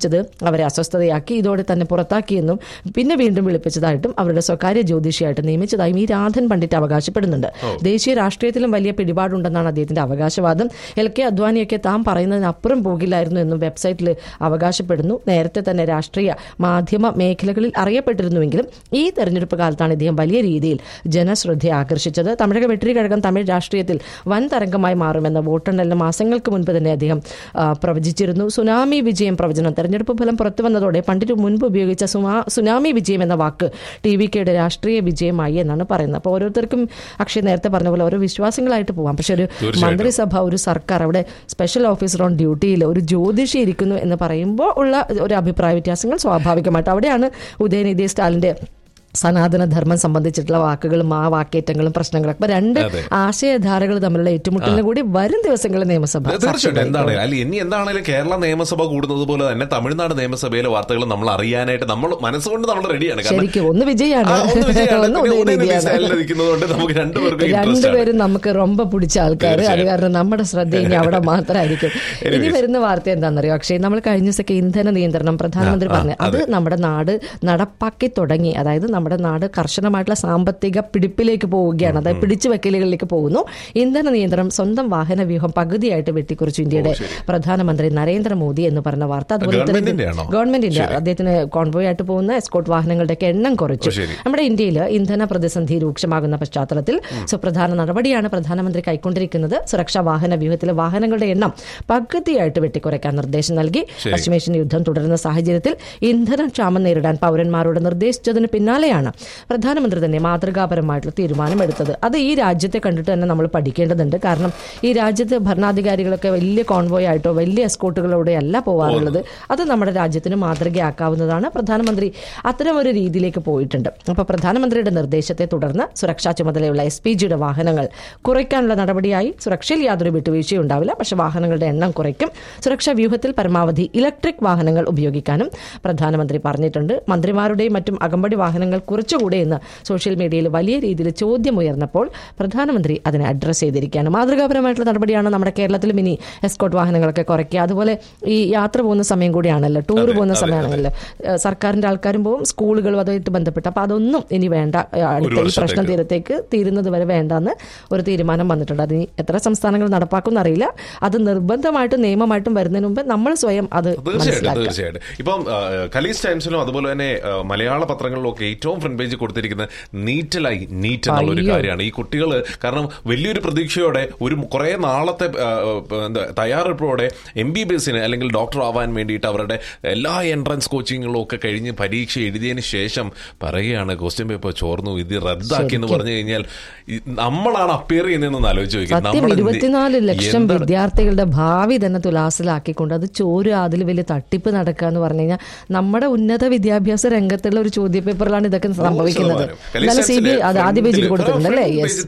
വിളിപ്പിച്ചത് അവരെ അസ്വസ്ഥതയാക്കി ഇതോടെ തന്നെ പുറത്താക്കിയെന്നും പിന്നെ വീണ്ടും വിളിപ്പിച്ചതായിട്ടും അവരുടെ സ്വകാര്യ ജ്യോതിഷിയായിട്ട് നിയമിച്ചതായും ഈ രാധൻ പണ്ഡിറ്റ് അവകാശപ്പെടുന്നുണ്ട് ദേശീയ രാഷ്ട്രീയത്തിലും വലിയ പിടിപാടുണ്ടെന്നാണ് അദ്ദേഹത്തിന്റെ അവകാശവാദം എൽ കെ അദ്വാനിയൊക്കെ താൻ പറയുന്നതിനപ്പുറം പോകില്ലായിരുന്നു എന്നും വെബ്സൈറ്റിൽ അവകാശപ്പെടുന്നു നേരത്തെ തന്നെ രാഷ്ട്രീയ മാധ്യമ മേഖലകളിൽ അറിയപ്പെട്ടിരുന്നുവെങ്കിലും ഈ തെരഞ്ഞെടുപ്പ് കാലത്താണ് ഇദ്ദേഹം വലിയ രീതിയിൽ ജനശ്രദ്ധ ആകർഷിച്ചത് തമിഴക വെട്രി കഴകം തമിഴ് രാഷ്ട്രീയത്തിൽ വൻ തരംഗമായി മാറുമെന്ന വോട്ടെണ്ണലിന് മാസങ്ങൾക്ക് മുൻപ് തന്നെ അദ്ദേഹം ആ, പ്രവചിച്ചിരുന്നു സുനാമി വിജയം പ്രവചനം തെരഞ്ഞെടുപ്പ് ഫലം പുറത്തു വന്നതോടെ പണ്ടിറ്റ് മുൻപ് ഉപയോഗിച്ച സുമാ- സുനാമി വിജയം എന്ന വാക്ക് ടി വി കെയുടെ രാഷ്ട്രീയ വിജയമായി എന്നാണ് പറയുന്നത് അപ്പോൾ ഓരോരുത്തർക്കും അക്ഷയ് നേരത്തെ പറഞ്ഞ പോലെ ഓരോ വിശ്വാസങ്ങളായിട്ട് പോവാം പക്ഷെ ഒരു തീർച്ചയായിട്ടും. മന്ത്രിസഭ ഒരു സർക്കാർ അവിടെ സ്പെഷ്യൽ ഓഫീസർ ഓൺ ഡ്യൂട്ടിയിൽ ഒരു ജ്യോതിഷി ഇരിക്കുന്നു എന്ന് പറയുമ്പോൾ ഉള്ള ഒരു അഭിപ്രായ വ്യത്യാസങ്ങൾ സ്വാഭാവികമായിട്ട് അവിടെയാണ് ഉദയനിധി സ്റ്റാലിന്റെ സനാതന ധർമ്മം സംബന്ധിച്ചിട്ടുള്ള വാക്കുകളും ആ വാക്കേറ്റങ്ങളും പ്രശ്നങ്ങളും അപ്പൊ രണ്ട് അതെ. ആശയധാരകൾ തമ്മിലുള്ള ഏറ്റുമുട്ടലിന് കൂടി വരും ദിവസങ്ങളിൽ നിയമസഭ തീർച്ചയായിട്ടും എന്താണ് ചർച്ചയായി. അല്ല ഇനി എന്താണെങ്കിലും കേരള നിയമസഭ കൂടുന്നത് പോലെ തന്നെ തമിഴ്നാട് നിയമസഭയിലെ വാർത്തകൾ നമ്മൾ അറിയാനായിട്ട് നമ്മൾ മനസ്സുകൊണ്ട് നമ്മൾ റെഡിയാണ് ശരിക്കും ഒന്ന് വിജയാണ് ആ, ഒന്ന് വിജയാണ്. ഒന്ന് പിന്നെ ഉദയനിധിയാണ്. ഉദയനിധി സ്റ്റൈലിൽ നിൽക്കുന്നതുകൊണ്ട് നമുക്ക് രണ്ടുപേർക്കും interest ആണ്. രണ്ടുപേരും നമുക്ക് റൊമ്പ പിടിച്ച ആൾക്കാർ അത് തീർച്ചയായും. കാരണം നമ്മുടെ ശ്രദ്ധ ഇനി അവിടെ മാത്രമായിരിക്കും ഇനി Anyways. വരുന്ന വാർത്ത എന്താണെന്നറിയോ അക്ഷയ് നമ്മൾ കഴിഞ്ഞ ദിവസമൊക്കെ ഇന്ധന നിയന്ത്രണം പ്രധാനമന്ത്രി ആ, ആ, പറഞ്ഞു അത് നമ്മുടെ നാട് നടപ്പാക്കി തുടങ്ങി അതായത് നമ്മുടെ നാട് കർശനമായിട്ടുള്ള സാമ്പത്തിക പിടിപ്പിലേക്ക് പോവുകയാണ് അതായത് പിടിച്ചു വെക്കലുകളിലേക്ക് പോകുന്നു ഇന്ധന നിയന്ത്രണം സ്വന്തം വാഹന വ്യൂഹം പകുതിയായിട്ട് വെട്ടിക്കുറിച്ചു ഇന്ത്യയുടെ പ്രധാനമന്ത്രി നരേന്ദ്രമോദി എന്ന് പറഞ്ഞ വാർത്ത അതുപോലെ തന്നെ ഗവൺമെന്റിന്റെയാണോ? ഗവൺമെന്റിന്റെ അദ്ദേഹത്തിന് കോൺവോയ് ആയിട്ട് പോകുന്ന എസ്കോട്ട് വാഹനങ്ങളുടെയൊക്കെ എണ്ണം കുറച്ചു ഓ, ശരി. നമ്മുടെ ഇന്ത്യയിൽ ഇന്ധന പ്രതിസന്ധി രൂക്ഷമാകുന്ന പശ്ചാത്തലത്തിൽ സുപ്രധാന നടപടിയാണ് പ്രധാനമന്ത്രി കൈക്കൊണ്ടിരിക്കുന്നത് സുരക്ഷാ വാഹന വ്യൂഹത്തിലെ വാഹനങ്ങളുടെ എണ്ണം പകുതിയായിട്ട് വെട്ടിക്കുറയ്ക്കാൻ നിർദ്ദേശം നൽകി ശരി. പശ്ചിമേഷ്യൻ യുദ്ധം തുടരുന്ന സാഹചര്യത്തിൽ ഇന്ധനക്ഷാമം നേരിടാൻ പൗരന്മാരോട് നിർദ്ദേശിച്ചതിന് പിന്നാലെയാണ് പ്രധാനമന്ത്രി തന്നെ മാതൃകാപരമായിട്ടുള്ള തീരുമാനമെടുത്തത് അത് ഈ രാജ്യത്തെ കണ്ടിട്ട് തന്നെ നമ്മൾ പഠിക്കേണ്ടതുണ്ട് കാരണം ഈ രാജ്യത്ത് ഭരണാധികാരികളൊക്കെ വലിയ കോൺവോയ് ആയിട്ടോ വലിയ എസ്കോട്ടുകളോടെ അല്ല പോകാറുള്ളത് അത് നമ്മുടെ രാജ്യത്തിന് മാതൃകയാക്കാവുന്നതാണ് പ്രധാനമന്ത്രി അത്തരം ഒരു രീതിയിലേക്ക് പോയിട്ടുണ്ട് അപ്പോൾ പ്രധാനമന്ത്രിയുടെ നിർദ്ദേശത്തെ തുടർന്ന് സുരക്ഷാ ചുമതലയുള്ള എസ് പി ജിയുടെ വാഹനങ്ങൾ കുറയ്ക്കാനുള്ള നടപടിയായി സുരക്ഷയിൽ യാതൊരു വിട്ടുവീഴ്ചയും ഉണ്ടാവില്ല പക്ഷെ വാഹനങ്ങളുടെ എണ്ണം കുറയ്ക്കും സുരക്ഷാ വ്യൂഹത്തിൽ പരമാവധി ഇലക്ട്രിക് വാഹനങ്ങൾ ഉപയോഗിക്കാനും പ്രധാനമന്ത്രി പറഞ്ഞിട്ടുണ്ട് മന്ത്രിമാരുടെയും മറ്റും അകമ്പടി വാഹനങ്ങൾ കുറച്ചുകൂടെ എന്ന് സോഷ്യൽ മീഡിയയിൽ വലിയ രീതിയിൽ ചോദ്യം ഉയർന്നപ്പോൾ പ്രധാനമന്ത്രി അതിനെ അഡ്രസ്സ് ചെയ്തിരിക്കുകയാണ് മാതൃകാപരമായിട്ടുള്ള നടപടിയാണ് നമ്മുടെ കേരളത്തിലും ഇനി എസ്കോട്ട് വാഹനങ്ങളൊക്കെ കുറയ്ക്കുക അതുപോലെ ഈ യാത്ര പോകുന്ന സമയം കൂടിയാണല്ലോ ടൂർ പോകുന്ന സമയമാണല്ലോ ഏഹ് സർക്കാരിന്റെ ആൾക്കാരും പോകും സ്കൂളുകളും അതുമായിട്ട് ബന്ധപ്പെട്ട് അപ്പൊ അതൊന്നും ഇനി വേണ്ട ഏഹ് അടുത്ത ഈ വർഷത്തേക്ക്. പ്രശ്നം തീരത്തേക്ക് തീരുന്നത് വരെ വേണ്ടെന്ന് ഒരു തീരുമാനം വന്നിട്ടുണ്ട് അത് ഇനി എത്ര സംസ്ഥാനങ്ങൾ നടപ്പാക്കും എന്നറിയില്ല അത് നിർബന്ധമായിട്ടും നിയമമായിട്ടും വരുന്നതിന് മുമ്പ് നമ്മൾ സ്വയം അത് തീർച്ചയായിട്ടും മനസ്സിലാക്കുക തീർച്ചയായിട്ടും ഇപ്പം ആ, കലീസ് ടൈംസിലും അതുപോലെ തന്നെ ആ, മലയാള പത്രങ്ങളിലും ഒക്കെ ഏറ്റവും ഫ്രണ്ട് പേജ് കൊടുത്തിരിക്കുന്ന നീറ്റലായി നീറ്റ് എന്നുള്ള ഒരു അയ്യോ. കാര്യമാണ് ഈ കുട്ടികൾ കാരണം വലിയൊരു പ്രതീക്ഷയോടെ ഒരു കുറെ നാളത്തെ ആ, ആ, എന്താ തയ്യാറെടുപ്പോടെ എം ബി ബി എസിന് അല്ലെങ്കിൽ ഡോക്ടർ ആവാൻ വേണ്ടിയിട്ട് അവരുടെ എല്ലാ എൻട്രൻസ് കോച്ചിങ്ങുകളും ഒക്കെ കഴിഞ്ഞ് പരീക്ഷ എഴുതിയതിന് ശേഷം പറയുകയാണ് ക്വസ്റ്റ്യൻ പേപ്പർ ചോർന്നു ഇത് റദ്ദാക്കി എന്ന് പറഞ്ഞു കഴിഞ്ഞാൽ ഈ നമ്മളാണ് അപ്പിയർ ചെയ്യുന്നതെന്ന് ആലോചിച്ച് നോക്കി സത്യം ഇരുപത്തിനാല് ലക്ഷം വിദ്യാർത്ഥികളുടെ ഭാവി തന്നെ തുലാസിലാക്കിക്കൊണ്ട് അത് ചോര് അതിൽ വലിയ തട്ടിപ്പ് നടക്കുക എന്ന് പറഞ്ഞു കഴിഞ്ഞാൽ നമ്മുടെ ഉന്നത വിദ്യാഭ്യാസ രംഗത്തുള്ള ഒരു ചോദ്യ പേപ്പറിലാണ് ഇതൊക്കെ സംഭവിക്കുന്നത് എന്നാലും സി ബി ഐ അത് ആദ്യ പേജിൽ കൊടുത്തിട്ടുണ്ട് അല്ലേ യെസ്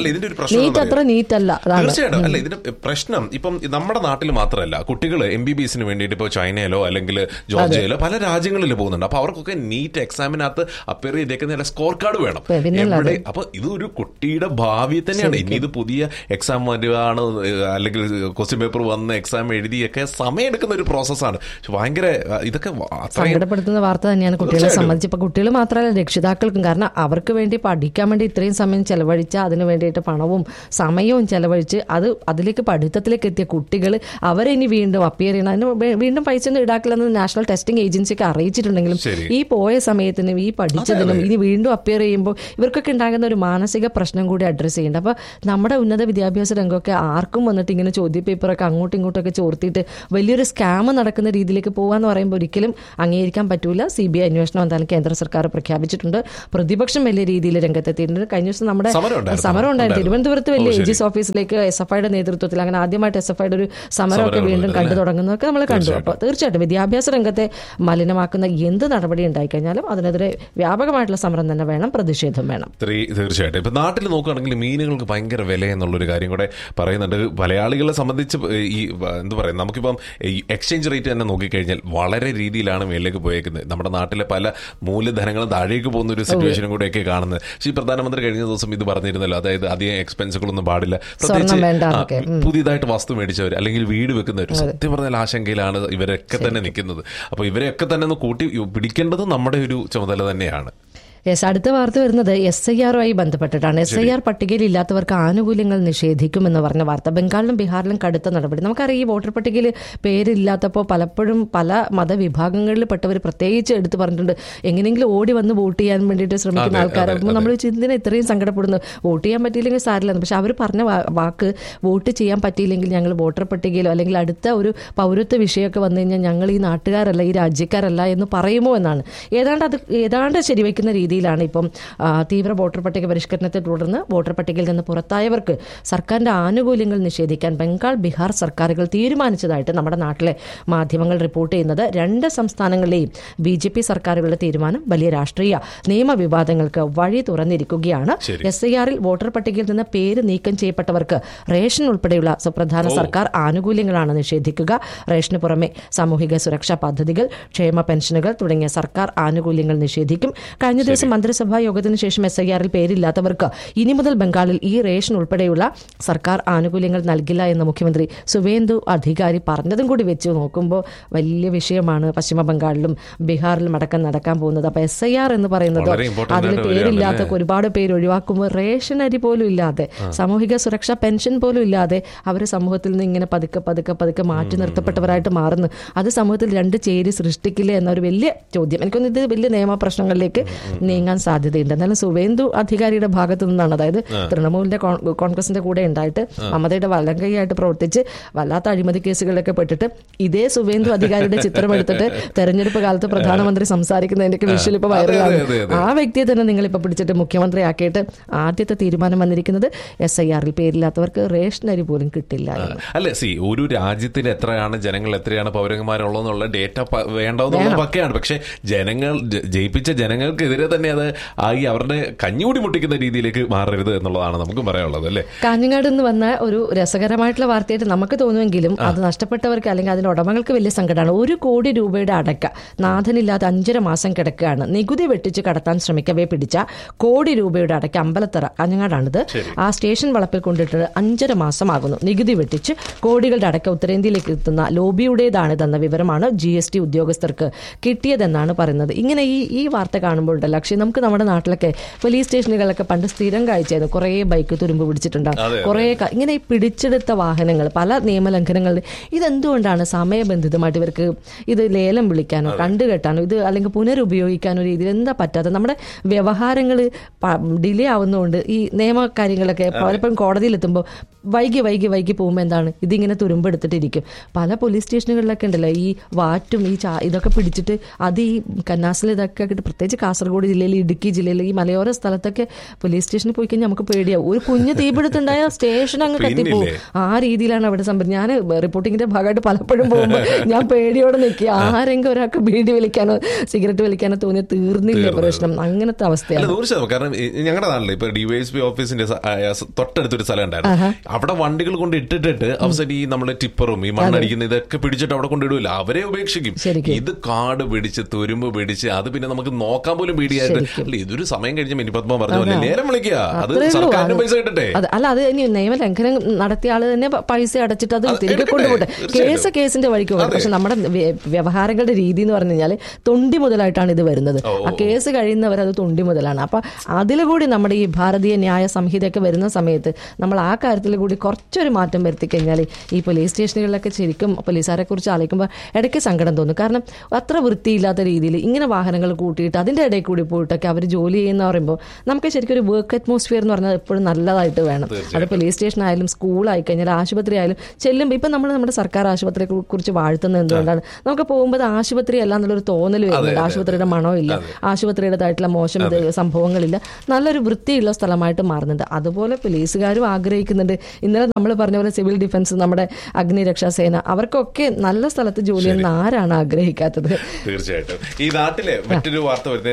നീറ്റ് അത്ര നീറ്റ് അല്ല അതാണ് തീർച്ചയായിട്ടും അല്ല ഇതിന്റെ പ്രശ്നം ഇപ്പം നമ്മുടെ നാട്ടിൽ മാത്രമല്ല കുട്ടികൾ എം ബി ബി എസിന് വേണ്ടിയിട്ട് ഇപ്പോൾ ചൈനയിലോ അല്ലെങ്കിൽ ജോർജിയയിലോ പല രാജ്യങ്ങളിൽ പോകുന്നുണ്ട് അപ്പൊ അവർക്കൊക്കെ നീറ്റ് എക്സാമിനകത്ത് അപ്പിയർ ചെയ്തേക്കുന്ന സ്കോർ കാർഡ് വേണം പിന്നെ എവിടെ അപ്പൊ ഇത് ഒരു കുട്ടിയുടെ ഭാവി തന്നെയാണ് ഇനി ഇത് പുതിയ എക്സാം വരുവാണ് അല്ലെങ്കിൽ ക്വസ്റ്റ്യൻ പേപ്പർ വന്ന് എക്സാം എഴുതിയൊക്കെ സമയം എടുക്കുന്ന ഒരു പ്രോസസ്സാണ് ഭയങ്കര ഇതൊക്കെ അത്രയും സങ്കടപ്പെടുത്തുന്ന വാർത്ത തന്നെയാണ് കുട്ടികളെ തീർച്ചയായിട്ടും. സംബന്ധിച്ച് ഇപ്പൊ കുട്ടികൾ മാത്രമല്ല രക്ഷിതാക്കൾക്കും കാരണം അവർക്ക് വേണ്ടി പഠിക്കാൻ വേണ്ടി ഇത്രയും സമയം ചെലവഴിച്ച അതിന് വേണ്ടിയിട്ട് പണവും സമയവും ചെലവഴിച്ച് അത് അതിലേക്ക് പഠിത്തത്തിലേക്ക് എത്തിയ കുട്ടികൾ അവരെ ഇനി വീണ്ടും അപ്പിയർ ചെയ്യണം അതിന് വേ- വീണ്ടും പൈസ ഒന്നും ഈടാക്കില്ലെന്ന് നാഷണൽ ടെസ്റ്റിംഗ് ഏജൻസി ഒക്കെ അറിയിച്ചിട്ടുണ്ടെങ്കിലും ശരി. ഈ പോയ സമയത്തിനും ഈ പഠിച്ചതിനും ഇനി വീണ്ടും അപ്പിയർ ചെയ്യുമ്പോൾ ഇവർക്കൊക്കെ ഉണ്ടാകുന്ന ഒരു മാനസിക പ്രശ്നം കൂടി അഡ്രസ്സ് ചെയ്യേണ്ടത് അപ്പൊ നമ്മുടെ ഉന്നത വിദ്യാഭ്യാസ രംഗമൊക്കെ ആർക്കും വന്നിട്ട് ഇങ്ങനെ ചോദ്യ പേപ്പറൊക്കെ അങ്ങോട്ടും ഇങ്ങോട്ടൊക്കെ ചോർത്തിയിട്ട് വലിയൊരു സ്കാം നടക്കുന്ന രീതിയിലേക്ക് പോകാന്ന് പറയുമ്പോൾ ഒരിക്കലും അംഗീകരിക്കാൻ പറ്റൂല സി ബി ഐ അന്വേഷണം എന്തായാലും കേന്ദ്ര സർക്കാർ പ്രഖ്യാപിച്ചിട്ടുണ്ട് പ്രതിപക്ഷം വലിയ രീതിയിൽ രംഗത്തെത്തിയിട്ടുണ്ട് കഴിഞ്ഞ ദിവസം നമ്മുടെ സമരം ഉണ്ടായിരുന്നു. സമരം ഉണ്ടായിരുന്നു ഉണ്ടായിരുന്നു. തിരുവനന്തപുരത്ത് വലിയ ഓ, ശരി. എജിസ് ഓഫീസിലേക്ക് എസ് എഫ് ഐയുടെ നേതൃത്വത്തിൽ അങ്ങനെ ആദ്യമായിട്ട് എസ് എഫ് ഐയുടെ ഒരു സമരമൊക്കെ സമരം വീണ്ടും വന്നത് കണ്ടു അല്ലേ? തുടങ്ങുന്നതൊക്കെ നമ്മൾ കണ്ടു തീർച്ചയായിട്ടും. അപ്പോൾ തീർച്ചയായിട്ടും വിദ്യാഭ്യാസ രംഗത്തെ മലിനമാക്കുന്ന എന്ത് നടപടി ഉണ്ടായിക്കഴിഞ്ഞാലും അതിനെതിരെ വ്യാപകമായിട്ടുള്ള സമരം തന്നെ വേണം പ്രതിഷേധം വേണം ത്രീ- തീർച്ചയായിട്ടും ഇപ്പൊ നാട്ടിൽ നോക്കുകയാണെങ്കിൽ മീനുകൾക്ക് ഭയങ്കര വില എന്നുള്ളൊരു കാര്യം കൂടെ പറയുന്നുണ്ട് മലയാളികളെ സംബന്ധിച്ച് ഈ വ- എന്താ പറയുക നമുക്കിപ്പം ഈ എക്സ്ചേഞ്ച് റേറ്റ് തന്നെ നോക്കിക്കഴിഞ്ഞാൽ വളരെ രീതിയിലാണ് മേളിലേക്ക് പോയേക്കുന്നത് നമ്മുടെ നാട്ടിലെ പല മൂലധനങ്ങളും താഴേക്ക് ലെവലിലേക്ക് പോകുന്ന ഒരു സിറ്റുവേഷനും കൂടെയൊക്കെ കാണുന്നത് പക്ഷേ ഈ പ്രധാനമന്ത്രി കഴിഞ്ഞ ദിവസം ഇത് പറഞ്ഞിരുന്നല്ലോ അതായത് അധികം എക്സ്പെൻസുകളൊന്നും പാടില്ല സ്വർണ്ണം വേണ്ട ആ, എന്നൊക്കെ. ഉം. പുതിയതായിട്ട് വസ്തു മേടിച്ചവർ അല്ലെങ്കിൽ വീട് വെക്കുന്നവർ സത്യം പറഞ്ഞാൽ ആശങ്കയിലാണ് ഇവരൊക്കെ തന്നെ നിൽക്കുന്നത് അപ്പൊ ഇവരെയൊക്കെ തന്നെ ഒന്ന് കൂട്ടി പിടിക്കേണ്ടത് നമ്മുടെ ഒരു ചുമതല തന്നെയാണ് യെസ് അടുത്ത വാർത്ത വരുന്നത് എസ് ഐ ആറുമായി ബന്ധപ്പെട്ടിട്ടാണ് എസ് ഐ ആർ പട്ടികയിൽ ഇല്ലാത്തവർക്ക് ആനുകൂല്യങ്ങൾ നിഷേധിക്കുമെന്ന് പറഞ്ഞ വാർത്ത ബംഗാളിലും ബീഹാറിലും കടുത്ത നടപടി നമുക്കറിയാം ഈ വോട്ടർ പട്ടികയിൽ പേരില്ലാത്തപ്പോൾ പലപ്പോഴും പല മതവിഭാഗങ്ങളിൽ പെട്ടവർ പ്രത്യേകിച്ച് എടുത്തു പറഞ്ഞിട്ടുണ്ട് എങ്ങനെയെങ്കിലും ഓടി വന്ന് വോട്ട് ചെയ്യാൻ വേണ്ടിയിട്ട് ശ്രമിക്കുന്ന അതെ, ആൾക്കാർ അതെ, അപ്പോൾ നമ്മൾ ചിന്തിനെ ഇത്രയും സങ്കടപ്പെടുന്നു വോട്ട് ചെയ്യാൻ പറ്റിയില്ലെങ്കിൽ സാരില്ല പക്ഷെ അവർ പറഞ്ഞ വാ- വാക്ക് വോട്ട് ചെയ്യാൻ പറ്റിയില്ലെങ്കിൽ ഞങ്ങൾ വോട്ടർ പട്ടികയിലോ അല്ലെങ്കിൽ അടുത്ത ഒരു പൗരത്വ വിഷയമൊക്കെ വന്നു കഴിഞ്ഞാൽ ഞങ്ങൾ ഈ നാട്ടുകാരല്ല ഈ രാജ്യക്കാരല്ല എന്ന് പറയുമോ എന്നാണ് ഏതാണ്ട് അത് ഏതാണ്ട് ശരിവെക്കുന്ന രീതിയിലാണ് ഇപ്പം ആ, തീവ്ര വോട്ടർ പട്ടിക പരിഷ്കരണത്തെ തുടർന്ന് വോട്ടർ പട്ടികയിൽ നിന്ന് പുറത്തായവർക്ക് സർക്കാരിന്റെ ആനുകൂല്യങ്ങൾ നിഷേധിക്കാൻ ബംഗാൾ ബീഹാർ സർക്കാരുകൾ തീരുമാനിച്ചതായിട്ട് നമ്മുടെ നാട്ടിലെ മാധ്യമങ്ങൾ റിപ്പോർട്ട് ചെയ്യുന്നത് രണ്ട് സംസ്ഥാനങ്ങളിലെയും ബി ജെ പി സർക്കാരുകളുടെ തീരുമാനം വലിയ രാഷ്ട്രീയ നിയമവിവാദങ്ങൾക്ക് വഴി തുറന്നിരിക്കുകയാണ് ശരി. എസ് ഐ ആറിൽ വോട്ടർ പട്ടികയിൽ നിന്ന് പേര് നീക്കം ചെയ്യപ്പെട്ടവർക്ക് റേഷൻ ഉൾപ്പെടെയുള്ള സുപ്രധാന സർക്കാർ ആനുകൂല്യങ്ങളാണ് നിഷേധിക്കുക റേഷന് പുറമെ സാമൂഹിക സുരക്ഷാ പദ്ധതികൾ ക്ഷേമ പെൻഷനുകൾ തുടങ്ങിയ സർക്കാർ ആനുകൂല്യങ്ങൾ നിഷേധിക്കും കഴിഞ്ഞ ദിവസം മന്ത്രിസഭാ യോഗത്തിന് ശേഷം എസ് ഐ ആറിൽ പേരില്ലാത്തവർക്ക് ഇനി മുതൽ ബംഗാളിൽ ഈ റേഷൻ ഉൾപ്പെടെയുള്ള സർക്കാർ ആനുകൂല്യങ്ങൾ നൽകില്ല എന്ന് മുഖ്യമന്ത്രി സുവേന്ദു അധികാരി പറഞ്ഞതും കൂടി വെച്ച് നോക്കുമ്പോൾ വലിയ വിഷയമാണ് പശ്ചിമ ബംഗാളിലും ബീഹാറിലും അടക്കം നടക്കാൻ പോകുന്നത് അപ്പൊ എസ് ഐ ആർ എന്ന് പറയുന്നത് വളരെ important അതിൽ ആയിട്ട് പേരില്ലാത്ത വരികയാണല്ലേ? ഒരുപാട് പേര് ഒഴിവാക്കുമ്പോൾ റേഷൻ അരി പോലും ഇല്ലാതെ സാമൂഹിക സുരക്ഷാ പെൻഷൻ പോലും ഇല്ലാതെ അവർ സമൂഹത്തിൽ നിന്ന് ഇങ്ങനെ പതുക്കെ പതുക്കെ പതുക്കെ മാറ്റി നിർത്തപ്പെട്ടവരായിട്ട് മാറുന്നു അത് സമൂഹത്തിൽ രണ്ട് ചേരി സൃഷ്ടിക്കില്ലേ എന്നൊരു വലിയ ചോദ്യം എനിക്കൊന്ന് ഇത് വലിയ നിയമ പ്രശ്നങ്ങളിലേക്ക് നീങ്ങാൻ സാധ്യതയുണ്ട് എന്നാലും സുവേന്ദു അധികാരിയുടെ ഭാഗത്തു നിന്നാണ് അതായത് തൃണമൂലിന്റെ കോൺ- കോൺഗ്രസിന്റെ കൂടെ ഉണ്ടായിട്ട് മമതയുടെ വലങ്കൈയായിട്ട് പ്രവർത്തിച്ച് വല്ലാത്ത അഴിമതി കേസുകളിലൊക്കെ പെട്ടിട്ട് ഇതേ സുവേന്ദു അധികാരിയുടെ ചിത്രം എടുത്തിട്ട് തെരഞ്ഞെടുപ്പ് കാലത്ത് പ്രധാനമന്ത്രി സംസാരിക്കുന്നതിന്റെ വിഷ്വൽ ഇപ്പൊ അതെ, വൈറലാണ് അതെ, അതെ. ആ വ്യക്തിയെ തന്നെ നിങ്ങൾ ഇപ്പൊ പിടിച്ചിട്ട് മുഖ്യമന്ത്രിയാക്കിയിട്ട് ആദ്യത്തെ തീരുമാനം വന്നിരിക്കുന്നത് എസ് ഐ ആറിൽ പേരില്ലാത്തവർക്ക് റേഷൻ അരി പോലും കിട്ടില്ല എന്ന്. അല്ല സി ഒരു രാജ്യത്തിൽ എത്രയാണ് ജനങ്ങൾ എത്രയാണ് പൗരന്മാരുള്ളതെന്നുള്ള ഡേറ്റ വേണ്ടതെന്നുള്ള പക്കയാണ് പക്ഷെ ജനങ്ങൾ ജ- ജയിപ്പിച്ച ജനങ്ങൾക്കെതിരെ തന്നെ അത് ആയി അവരുടെ കഞ്ഞൂടി മുട്ടിക്കുന്ന രീതിയിലേക്ക് മാറരുത് എന്നുള്ളതാണ് നമുക്കും പറയാനുള്ളത് അല്ലേ കാഞ്ഞങ്ങാട് നിന്ന് വന്ന ഒരു രസകരമായിട്ടുള്ള വാർത്തയായിട്ട് നമുക്ക് തോന്നുമെങ്കിലും അത് നഷ്ടപ്പെട്ടവർക്ക് അല്ലെങ്കിൽ അതിന്റെ ഉടമകൾക്ക് വലിയ സങ്കടമാണ് ഒരു കോടി രൂപയുടെ അടക്ക നാഥനില്ലാതെ അഞ്ചര മാസം കിടക്കുകയാണ് നികുതി വെട്ടിച്ച് കടത്താൻ ശ്രമിക്കവേ പിടിച്ച കോടി രൂപയുടെ അടക്ക അമ്പലത്തറ കാഞ്ഞങ്ങാടാണിത് ആ സ്റ്റേഷൻ വളപ്പിൽ കൊണ്ടിട്ട് അഞ്ചര മാസമാകുന്നു നികുതി വെട്ടിച്ച് കോടികളുടെ അടക്ക ഉത്തരേന്ത്യയിലേക്ക് എത്തുന്ന ലോബിയുടേതാണിതെന്ന വിവരമാണ് ജി എസ് ടി ഉദ്യോഗസ്ഥർക്ക് കിട്ടിയതെന്നാണ് പറയുന്നത് ഇങ്ങനെ ഈ ഈ വാർത്ത കാണുമ്പോഴുണ്ടല്ലോ പക്ഷേ നമുക്ക് നമ്മുടെ നാട്ടിലൊക്കെ പോലീസ് സ്റ്റേഷനുകളിലൊക്കെ പണ്ട് സ്ഥിരം കാഴ്ചയായിരുന്നു കുറേ ബൈക്ക് തുരുമ്പ് പിടിച്ചിട്ടുണ്ടാകും അതെ, കുറേ ക- ഇങ്ങനെ ഈ പിടിച്ചെടുത്ത വാഹനങ്ങൾ പല നിയമലംഘനങ്ങളിൽ ഇതെന്തുകൊണ്ടാണ് സമയബന്ധിതമായിട്ട് ഇവർക്ക് ഇത് ലേലം വിളിക്കാനോ കണ്ടുകെട്ടാനോ ഇത് അല്ലെങ്കിൽ പുനരുപയോഗിക്കാനോ രീതിയിൽ എന്താ പറ്റാത്തത് നമ്മുടെ വ്യവഹാരങ്ങൾ ഡിലേ ആവുന്നതുകൊണ്ട് ഈ നിയമ കാര്യങ്ങളൊക്കെ പലപ്പോഴും കോടതിയിലെത്തുമ്പോൾ വൈകി വൈകി വൈകി പോകുമ്പോൾ എന്താണ് ഇതിങ്ങനെ തുരുമ്പെടുത്തിട്ടിരിക്കും പല പോലീസ് സ്റ്റേഷനുകളിലൊക്കെ ഉണ്ടല്ലോ ഈ വാറ്റും ഈ ചാ ഇതൊക്കെ പിടിച്ചിട്ട് അത് ഈ കന്നാസിൽ ഇതൊക്കെ ആക്കിയിട്ട് പ്രത്യേകിച്ച് കാസർഗോഡ് ജില്ലയിൽ ഇടുക്കി ജില്ലയിൽ ഈ മലയോര സ്ഥലത്തൊക്കെ പോലീസ് സ്റ്റേഷനിൽ പോയി കഴിഞ്ഞാൽ നമുക്ക് പേടിയാവും ഒരു കുഞ്ഞ് തീപിടുത്തുണ്ടായ സ്റ്റേഷൻ അങ്ങ് കത്തിപ്പോവും പിന്നില്ലേ? ആ രീതിയിലാണ് അവിടെ സംഭവം ഞാൻ റിപ്പോർട്ടിങ്ങിന്റെ ഭാഗമായിട്ട് പലപ്പോഴും പോകുമ്പോൾ ഞാൻ പേടിയോടെ നിൽക്കുക ആരെങ്കിലും ഒരാൾക്ക് ബീഡി വലിക്കാനോ സിഗരറ്റ് വലിക്കാനോ തോന്നിയ തീർന്നില്ല പ്രശ്നം അങ്ങനത്തെ അല്ല അവസ്ഥയാണ് നൂറ് ശതമാനം കാരണം ഈ- ഞങ്ങളുടെ നാട്ടിൽ ഇപ്പൊ ഡിവൈഎസ്പി ഓഫീസിന്റെ സ- ആ, സ- തൊട്ടടുത്തൊരു സ്ഥലം ഉണ്ടായിരുന്നു അവിടെ വണ്ടികൾ കൊണ്ട് ഇട്ടിട്ടിട്ട് അവസാനം ഈ നമ്മുടെ ടിപ്പറും ഈ മണ്ണടിക്കുന്ന ഇതൊക്കെ പിടിച്ചിട്ട് അവിടെ കൊണ്ടിടില്ല അവരെ ഉപേക്ഷിക്കും ശരിക്കും. ഇത് കാട് പിടിച്ച് തുരുമ്പ് പിടിച്ച് അത് പിന്നെ നമുക്ക് നോക്കാൻ പോലും പേടിയായിട്ട് ശരിക്കും. അല്ല ഇതൊരു സമയം കഴിഞ്ഞ് മിനിപത്മ പറഞ്ഞ പോലെ ലേലം വിളിക്കുക അത് അത്രേ ഉള്ളൂ. സർക്കാരിന് അത് പൈസ കിട്ടട്ടെ അത് അല്ല അത് ഇനി നിയമലംഘനം നടത്തിയ ആള് തന്നെ പ- പൈസ അടച്ചിട്ട് അത് അത് തിരികെ എടുക്കട്ടെ. കൊണ്ടുപോട്ടെ തീർച്ചയായിട്ടും. കേസ് കേസിന്റെ വഴിക്ക് പോകട്ടെ അതെ. പക്ഷെ നമ്മുടെ വ്യ- വ്യവഹാരങ്ങളുടെ രീതി എന്ന് പറഞ്ഞു കഴിഞ്ഞാൽ തൊണ്ടി മുതലായിട്ടാണ് ഇത് വരുന്നത് ഓ, ആ കേസ് കഴിയുന്നവർ അത് തൊണ്ടി മുതലാണ് അപ്പൊ അതിൽ കൂടി നമ്മുടെ ഈ ഭാരതീയ ന്യായ സംഹിതയൊക്കെ വരുന്ന സമയത്ത് നമ്മൾ ആ കാര്യത്തിൽ കൂടി കുറച്ചൊരു മാറ്റം വരുത്തി കഴിഞ്ഞാൽ ഈ പോലീസ് സ്റ്റേഷനുകളിലൊക്കെ ശരിക്കും പോലീസുകാരെ കുറിച്ച് ആലോചിക്കുമ്പോൾ ഇടയ്ക്ക് സങ്കടം തോന്നും കാരണം അത്ര വൃത്തിയില്ലാത്ത രീതിയിൽ ഇങ്ങനെ വാഹനങ്ങൾ കൂട്ടിയിട്ട് അതിന്റെ ഇടയിൽ കൂടി പോയിട്ടൊക്കെ അവർ ജോലി ചെയ്യുന്ന പറയുമ്പോൾ നമുക്ക് ശരിക്കും ഒരു വർക്ക് അറ്റ്മോസ്ഫിയർ എന്ന് പറഞ്ഞാൽ എപ്പോഴും നല്ലതായിട്ട് വേണം അത് പോലീസ് സ്റ്റേഷൻ ആയാലും സ്കൂളായി കഴിഞ്ഞാൽ ആശുപത്രി ആയാലും ചെല്ലുമ്പോൾ ഇപ്പം നമ്മൾ നമ്മുടെ സർക്കാർ ആശുപത്രിയെ കു- കുറിച്ച് വാഴ്ത്തുന്നത് എന്തുകൊണ്ടാണ് നമുക്ക് പോകുമ്പോൾ അത് ആശുപത്രി അല്ല എന്നുള്ളൊരു തോന്നൽ വരുന്നുണ്ട് ആശുപത്രിയുടെ മണമില്ല ആശുപത്രിയുടേതായിട്ടുള്ള മോശം ഇത് സംഭവങ്ങളില്ല നല്ലൊരു വൃത്തിയുള്ള സ്ഥലമായിട്ട് മാറുന്നുണ്ട് അതുപോലെ പോലീസുകാരും ആഗ്രഹിക്കുന്നുണ്ട് ഇന്നലെ നമ്മൾ പറഞ്ഞ പോലെ സിവിൽ ഡിഫൻസ് നമ്മുടെ അഗ്നിരക്ഷാസേന അവർക്കൊക്കെ നല്ല സ്ഥലത്ത് ജോലി ചെയ്യുന്ന ആരാണ് ആഗ്രഹിക്കാത്തത് തീർച്ചയായിട്ടും ഈ നാട്ടിലെ മറ്റൊരു വാർത്ത വരുന്നത് നാല്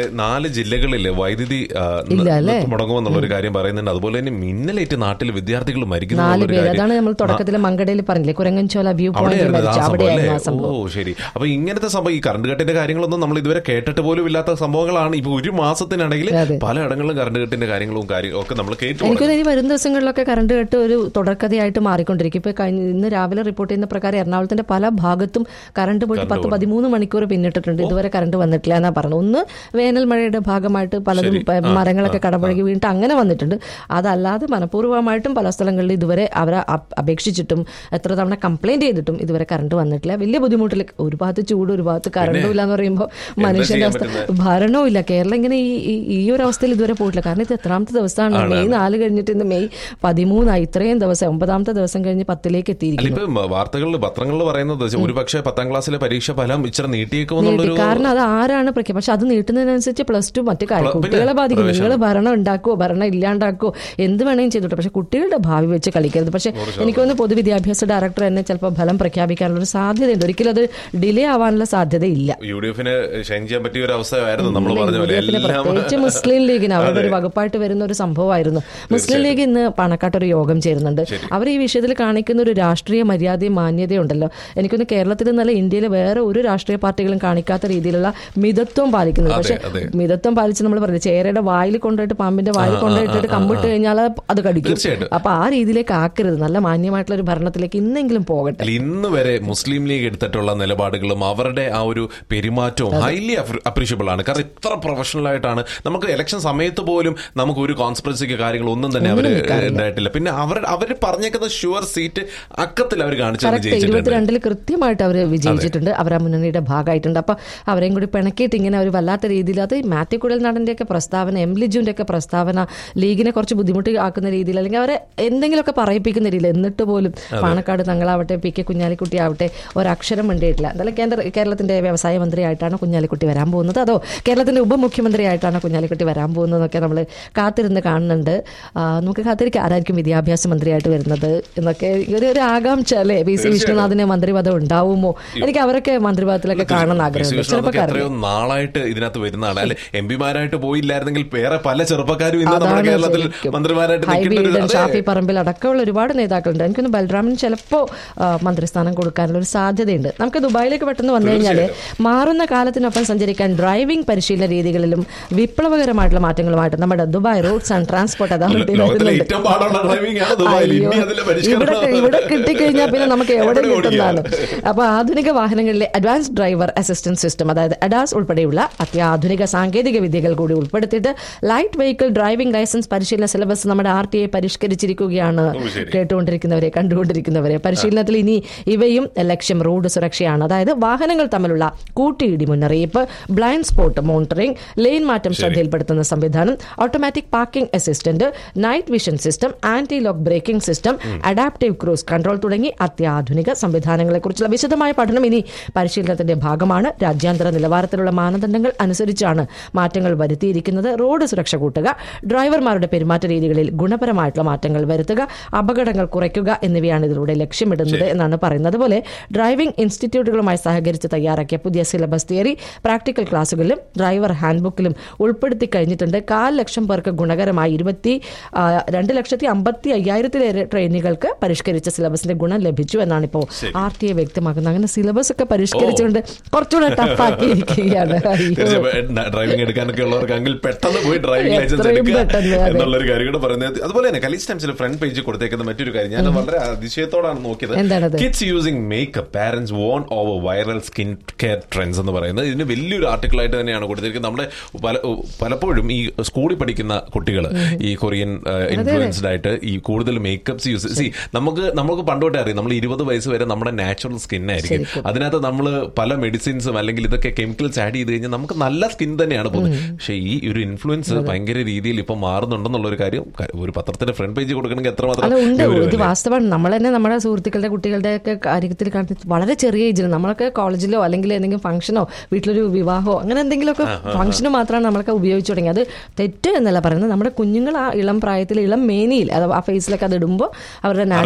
നാല് ജില്ലകളിൽ വൈദ്യുതി ആ, ന- ഇല്ല അല്ലേ? മുടങ്ങുമെന്നുള്ള ഒരു കാര്യം പറയുന്നുണ്ട് അതുപോലെ തന്നെ മിന്നലേറ്റ് നാട്ടിൽ വിദ്യാർത്ഥികൾ മരിക്കുന്നു നാല് എന്നുള്ളൊരു പേര് കാര്യം. അതാണ് നമ്മൾ തുടക്കത്തിൽ മങ്കടയിൽ പറഞ്ഞില്ലേ കുരങ്ങൻചോല വ്യൂ പോയിന്റ് അവിടെയായിരുന്നു ആ മരിച്ചു സംഭവം അവിടെയായിരുന്നു ആ അല്ലേ? സംഭവം ഓ ശരി അപ്പൊ ഇങ്ങനത്തെ സംഭവം ഈ കറണ്ട് കട്ടിന്റെ കാര്യങ്ങളൊന്നും നമ്മൾ ഇതുവരെ കേട്ടിട്ട് പോലും ഇല്ലാത്ത സംഭവങ്ങളാണ് ഇപ്പൊ ഒരു മാസത്തിനിടയിൽ അതെ. പലയിടങ്ങളിലും കറണ്ട് കട്ടിന്റെ കാര്യങ്ങളും കാര്യം ഒക്കെ നമ്മൾ കേട്ടു എനിക്കൊന്ന് ഇനി വരും ദിവസങ്ങളിലൊക്കെ കറണ്ട് കട്ട് ഒരു തുടർക്കഥയായിട്ട് മാറിക്കൊണ്ടിരിക്കും ഇപ്പൊ കഴിഞ്ഞ ഇന്ന് രാവിലെ റിപ്പോർട്ട് ചെയ്യുന്ന പ്രകാരം എറണാകുളത്തിന്റെ പല ഭാഗത്തും കറണ്ട് പോയിട്ട് പത്ത് പതിമൂന്ന് മണിക്കൂർ പിന്നിട്ടിട്ടുണ്ട് ഇതുവരെ കറണ്ട് വന്നിട്ടില്ല എന്നാ പറഞ്ഞത് ഒന്ന് വേനൽ മഴയുടെ ഭാഗമായിട്ട് പലതും പ- മരങ്ങളൊക്കെ കടപുഴകി വീണിട്ട് അങ്ങനെ വന്നിട്ടുണ്ട് അതല്ലാതെ മനഃപൂർവ്വമായിട്ടും പല സ്ഥലങ്ങളിൽ ഇതുവരെ അവരെ അപ്- അപേക്ഷിച്ചിട്ടും എത്ര തവണ കംപ്ലൈന്റ് ചെയ്തിട്ടും ഇതുവരെ കറണ്ട് വന്നിട്ടില്ല വലിയ ബുദ്ധിമുട്ടിൽ ഒരു ഭാഗത്ത് ചൂട് ഒരു ഭാഗത്ത് കറണ്ടും ഇല്ല എന്ന് പറയുമ്പോൾ മനുഷ്യന്റെ ചെയ്യാൻ അവസ്ഥ ഭരണവും ഇല്ല കേരളം ഇങ്ങനെ ഈ ഈ- ഈ ഒരു അവസ്ഥയിൽ ഇതുവരെ പോയിട്ടില്ല കാരണം ഇത് എത്രാമത്തെ ദിവസമാണ് മെയ് നാല് കഴിഞ്ഞിട്ട് ഇന്ന് മെയ് പതിമൂന്നായി ഇത്രയും ദിവസം ഒമ്പതാമത്തെ ദിവസം കഴിഞ്ഞ് പത്തിലേക്ക് അല്ല എത്തിയിരിക്കുന്നു ഇപ്പൊ വാർത്തകളിൽ പത്രങ്ങളിൽ പറയുന്നത് ഒരുപക്ഷെ പത്താം ക്ലാസ്സിലെ പരീക്ഷ ഫലം ഇച്ചിരി നീട്ടിയേക്കുമെന്നുള്ളൊരു നീട്ടി. കാരണം അത് ആരാണ് പ്രഖ്യാപനം പക്ഷെ അത് നീട്ടുന്നതിനനുസരിച്ച് പ്ലസ് ടു മറ്റു കാര്യം പിന്നെ കുട്ടികളെ ബാധിക്കും പ്രവേശനം. നിങ്ങൾ ഭരണം ഉണ്ടാക്കുവോ ഭരണം ഇല്ലാണ്ടാക്കുവോ എന്ത് വേണമെങ്കിലും ചെയ്തോട്ടെ പക്ഷെ കുട്ടികളുടെ ഭാവി വെച്ച് കളിക്കരുത് പക്ഷെ എനിക്ക് തോന്നുന്നു പൊതുവിദ്യാഭ്യാസ ഡയറക്ടർ തന്നെ ചിലപ്പോൾ ഫലം പ്രഖ്യാപിക്കാനുള്ള ഒരു സാധ്യതയുണ്ട് ഒരിക്കലും അത് ഡിലേ ആവാനുള്ള സാധ്യതയില്ല യു ഡി എഫിന് ഷൈൻ ചെയ്യാൻ പറ്റിയ ഒരു അവസ്ഥയായിരുന്നു നമ്മൾ പറഞ്ഞ പോലെ പിന്നെ എല്ലാം പ്രത്യേകിച്ച് മുസ്ലിം ലീഗിന് അവരുടെ ഒരു വകുപ്പായിട്ട് വരുന്ന ഒരു സംഭവമായിരുന്നു മുസ്ലിം ലീഗ് ഇന്ന് പാണക്കാട്ട് ഒരു യോഗം ചേരുന്നുണ്ട് അവർ ഈ വിഷയത്തിൽ കാണിക്കുന്ന ഒരു രാഷ്ട്രീയ മര്യാദയും മാന്യതയും ഉണ്ടല്ലോ എനിക്കൊന്ന് കേരളത്തിൽ നിന്നല്ല ഇന്ത്യയിലെ വേറെ ഒരു രാഷ്ട്രീയ പാർട്ടികളും കാണിക്കാത്ത രീതിയിലുള്ള മിതത്വം പാലിക്കുന്നത് അതെ, പക്ഷെ അതെ. മിതത്വം പാലിച്ച് നമ്മൾ പറഞ്ഞു ചേരയുടെ വായിൽ കൊണ്ടുപോയിട്ട് പാമ്പിന്റെ വായിൽ കൊണ്ടുപോയിട്ട് കമ്പിട്ട് കഴിഞ്ഞാൽ അത് കടിക്കും തീർച്ചയായിട്ടും. അപ്പൊ ആ രീതിയിലേക്ക് ആക്കരുത് നല്ല മാന്യമായിട്ടുള്ള ഒരു ഭരണത്തിലേക്ക് ഇന്നെങ്കിലും പോകട്ടെ അല്ല, ഇന്ന് വരെ മുസ്ലിം ലീഗ് എടുത്തിട്ടുള്ള നിലപാടുകളും അവരുടെ ആ ഒരു പെരുമാറ്റവും ഹൈലി അപ്രീഷ്യബിൾ ആണ് കാരണം ഇത്ര പ്രൊഫഷണൽ ആയിട്ടാണ് നമുക്ക് ഇലക്ഷൻ സമയത്ത് പോലും നമുക്ക് ഒരു കോൺസ്പിറസിക്ക് കാര്യങ്ങൾ ഒന്നും തന്നെ അവർ ഉണ്ടായിട്ടില്ല പിന്നെ അവർ അവർ പറഞ്ഞേക്കുന്ന ഷുവർ സീറ്റ് അക്കത്തിൽ അവർ കാണിച്ചത് കറക്റ്റ് ജയിച്ചിട്ടുണ്ട് ഇരുപത്തിരണ്ടിൽ കൃത്യമായിട്ട് അവർ വിജയിച്ചിട്ടുണ്ട് അവർ ആ മുന്നണിയുടെ ഭാഗമായിട്ടുണ്ട് അപ്പൊ അവരെയും കൂടി പിണക്കിയിട്ട് ഇങ്ങനെ ഒരു വല്ലാത്ത രീതിയിൽ അത് മാത്യു കുഴൽ നടന്റെ ഒക്കെ പ്രസ്താവന എം ലിജുവിന്റെ ഒക്കെ പ്രസ്താവന ലീഗിനെ കുറച്ച് ബുദ്ധിമുട്ട് ആക്കുന്ന രീതിയിൽ അല്ലെങ്കിൽ അവരെ എന്തെങ്കിലുമൊക്കെ പറയിപ്പിക്കുന്ന രീതിയിൽ എന്നിട്ട് പോലും പാണക്കാട് തങ്ങളാവട്ടെ പി കെ കുഞ്ഞാലിക്കുട്ടി ആവട്ടെ ഒരക്ഷരം മിണ്ടിയിട്ടില്ല എന്തായാലും കേന്ദ്ര കേരളത്തിന്റെ വ്യവസായ മന്ത്രിയായിട്ടാണ് കുഞ്ഞാലിക്കുട്ടി വരാൻ പോകുന്നത് അതോ കേരളത്തിന്റെ ഉപമുഖ്യമന്ത്രിയായിട്ടാണ് കുഞ്ഞാലിക്കുട്ടി വരാൻ പോകുന്നതെന്നൊക്കെ നമ്മൾ കാത്തിരുന്ന് കാണുന്നുണ്ട് ആ, നമുക്ക് കാത്തിരിക്കാം ആരായിരിക്കും വിദ്യാഭ്യാസ മന്ത്രിയായിട്ട് വരുന്നത് എന്നൊക്കെ ഒരു ഒരു ആകാംക്ഷ അല്ലേ പി സി വിഷ്ണുനാഥിന് മന്ത്രിപദം ഉണ്ടാവുമോ എനിക്ക് അവരൊക്കെ മന്ത്രിപദത്തിലൊക്കെ കാണാൻ ആഗ്രഹമുണ്ട് വിശ്വനാഥൊക്കെ ചെറുപ്പക്കാരല്ലേ എത്രയോ നാളായിട്ട് ഇതിനകത്ത് വരുന്നതാണ് അല്ലെ എം പിമാരായിട്ട് പോയില്ലായിരുന്നെങ്കിൽ വേറെ പല ചെറുപ്പക്കാരും ഇന്ന് നമ്മുടെ അതാണ് കേരളത്തിൽ ശരിക്കും. മന്ത്രിമാരായിട്ട് നിൽക്കേണ്ട ഒരു- ഹൈബീഡൻ അതെ. ഷാഫി പറമ്പിൽ അടക്കമുള്ള ഒരുപാട് നേതാക്കളുണ്ട് എനിക്കൊന്ന് ബൽറാമിന് ചിലപ്പോ ആ, മന്ത്രിസ്ഥാനം കൊടുക്കാനുള്ള ഒരു സാധ്യതയുണ്ട് നമുക്ക് ദുബായിലേക്ക് പെട്ടെന്ന് വന്നു കഴിഞ്ഞാൽ മാറുന്ന കാലത്തിനൊപ്പം സഞ്ചരിക്കാൻ ഡ്രൈവിംഗ് പരിശീലന രീതികളിലും വിപ്ലവകരമായിട്ടുള്ള മാറ്റങ്ങളുമായിട്ട് നമ്മുടെ Dubai roads and transport authority ലോകത്തിലെ വരുന്നുണ്ട്. ഏറ്റവും പാടുള്ള ഡ്രൈവിംഗ് ആണ് ദുബായിൽ അയ്യോ. ഇന്ത്യ അതിലെ ഇവിടെ പരിഷ്കരണം ഇവിടെ കിട്ടിക്കഴിഞ്ഞാൽ പിന്നെ നമുക്ക് എവിടെ എവിടെ കിട്ടുന്നതാണ് ഓടിക്കാം. അപ്പൊ ആധുനിക വാഹനങ്ങളിലെ അഡ്വാൻസ് ഡ്രൈവർ അസിസ്റ്റന്റ് സിസ്റ്റം അതായത് അഡാസ് ഉൾപ്പെടെയുള്ള അത്യാധുനിക സാങ്കേതിക വിദ്യകൾ കൂടി ഉൾപ്പെടുത്തിയിട്ട് ലൈറ്റ് വെഹിക്കിൾ ഡ്രൈവിംഗ് ലൈസൻസ് പരിശീലന സിലബസ് നമ്മുടെ ആർ ടി ഐ പരിഷ്കരിച്ചിരിക്കുകയാണ് ഓ, ശരി. കേട്ടുകൊണ്ടിരിക്കുന്നവരെ കണ്ടുകൊണ്ടിരിക്കുന്നവരെ പരിശീലനത്തിൽ ഇനി ഇവയും ലക്ഷ്യം റോഡ് സുരക്ഷയാണ് അതായത് വാഹനങ്ങൾ തമ്മിലുള്ള കൂട്ടിയിടി മുന്നറിയിപ്പ് ബ്ലൈൻഡ് സ്പോട്ട് മോണിറ്ററിംഗ് ലെയിൻ മാറ്റം ശ്രദ്ധയിൽപ്പെടുത്തുന്ന സംവിധാനം automatic parking assistant night vision system anti lock braking system adaptive cruise control തുടങ്ങി അത്യാധുനിക സംവിധാനങ്ങളെക്കുറിച്ചുള്ള വിശദമായ പഠനം ഇനി പരിശീലനത്തിന്റെ ഭാഗമാണ് രാജ്യാന്തര നിലവാരത്തിലുള്ള മാനദണ്ഡങ്ങൾ അനുസരിച്ചാണ് മാറ്റങ്ങൾ വരുത്തിയിരിക്കുന്നത് റോഡ് സുരക്ഷ കൂട്ടുക ഡ്രൈവർമാരുടെ പെരുമാറ്റ രീതികളിൽ ഗുണപരമായിട്ടുള്ള മാറ്റങ്ങൾ വരുത്തുക അപകടങ്ങൾ കുറയ്ക്കുക എന്നിവയാണ് ഇതിലൂടെ ലക്ഷ്യമിടുന്നത് എന്നാണ് പറയുന്നത് അതുപോലെ ഡ്രൈവിംഗ് ഇൻസ്റ്റിറ്റ്യൂട്ടുകളുമായി സഹകരിച്ച് തയ്യാറാക്കിയ പുതിയ സിലബസ് തിയറി പ്രാക്ടിക്കൽ ക്ലാസുകളിലും ഡ്രൈവർ ഹാൻഡ്ബുക്കിലും ഉൾപ്പെടുത്തി കഴിഞ്ഞിട്ടുണ്ട് കാൽ ലക്ഷം പേർക്ക് ഗുണകരമായി ഇരുപത്തി ആ, രണ്ട് ലക്ഷത്തി അമ്പത്തി അയ്യായിരത്തിലേറെ ട്രെയിനുകൾക്ക് പരിഷ്കരിച്ച സിലബസിന്റെ ഗുണം ലഭിച്ചു എന്നാണ് ഇപ്പോൾ ആർ ടി ഐ വ്യക്തമാക്കുന്നത് അങ്ങനെ സിലബസ് ഒക്കെ പരിഷ്കരിച്ചുകൊണ്ട് കുറച്ചുകൂടെ ടഫാക്കിയിരിക്കുകയാണ് അയ്യോ തീർച്ചയായും ഡ്രൈവിംഗ് എടുക്കാനൊക്കെ ഉള്ളവർക്കെങ്കിൽ പെട്ടെന്ന് പോയി ഡ്രൈവിംഗ് ലൈസൻസ് എത്രയും എടുക്കുക പെട്ടെന്ന്, അതെ. എന്നുള്ളൊരു കാര്യം കൂടെ പറയുന്നത് അതുപോലെ തന്നെ കലീസ് ടൈംസിൽ ഫ്രണ്ട് പേജിൽ കൊടുത്തേക്കുന്ന മറ്റൊരു കാര്യം ഞാൻ വളരെ അതിശയത്തോടാണ് നോക്കിയത് എന്താണത്? Kids using makeup parents won over viral skin care trends എന്ന് പറയുന്നത് ഇതിന് വലിയൊരു ആർട്ടിക്കിൾ ആയിട്ട് തന്നെയാണ് കൊടുത്തിരിക്കുന്നത് നമ്മുടെ പല പലപ്പോഴും ഈ സ്കൂളിൽ പഠിക്കുന്ന കുട്ടികൾ ഈ കൊറിയൻ ഇൻഫ്ലുവൻസ്ഡ് ആയിട്ട് ഈ കൂടുതൽ മേക്കപ്സ് യൂസ് സി നമുക്ക് നമുക്ക് പണ്ടോട്ടേ അറിയാം നമ്മൾ ഇരുപത് വയസ്സ് വരെ നമ്മുടെ നാച്ചുറൽ സ്കിൻ ആയിരിക്കും ശരിക്കും. അതിനകത്ത് നമ്മൾ പല മെഡിസിൻസും അല്ലെങ്കിൽ ഇതൊക്കെ കെമിക്കൽസ് ആഡ് ചെയ്ത് കഴിഞ്ഞാൽ നമുക്ക് നല്ല സ്കിൻ തന്നെയാണ് പോകുന്നത് പക്ഷേ ഈ ഒരു ഇൻഫ്ലുവൻസ് ഭയങ്കര രീതിയിൽ ഇപ്പൊ മാറുന്നുണ്ടെന്നുള്ള ഒരു കാര്യം ക- ഒരു പത്രത്തിന്റെ ഫ്രണ്ട് പേജ് കൊടുക്കണമെങ്കിൽ എത്രമാത്രം അല്ല ഉണ്ട് ഇത് ഗൗരവമല്ലേ? വാസ്തവമാണ് നമ്മൾ തന്നെ നമ്മുടെ സുഹൃത്തുക്കളുടെ കുട്ടികളുടെ ഒക്കെ കാര്യത്തിൽ കാണുന്നത് വളരെ ചെറിയ ഏജിൽ നമ്മളൊക്കെ കോളേജിലോ അല്ലെങ്കിൽ എന്തെങ്കിലും ഫംഗ്ഷനോ വീട്ടിലൊരു വിവാഹമോ അങ്ങനെ എന്തെങ്കിലുമൊക്കെ ഫംഗ്ഷന് മാത്രമാണ് നമ്മളൊക്കെ ഉപയോഗിച്ചു തുടങ്ങി അത് തെറ്റ് എന്നല്ല പറയുന്നത് നമ്മുടെ കുഞ്ഞുങ്ങൾ ആ ഇളം പ്രായത്തിൽ ഇളം മേനിയിൽ അത് ആ ഫേസിലൊക്കെ അത് ഇടുമ്പോൾ അവരുടെ നാച്ചുറൽ അറിവില്ലായ്മ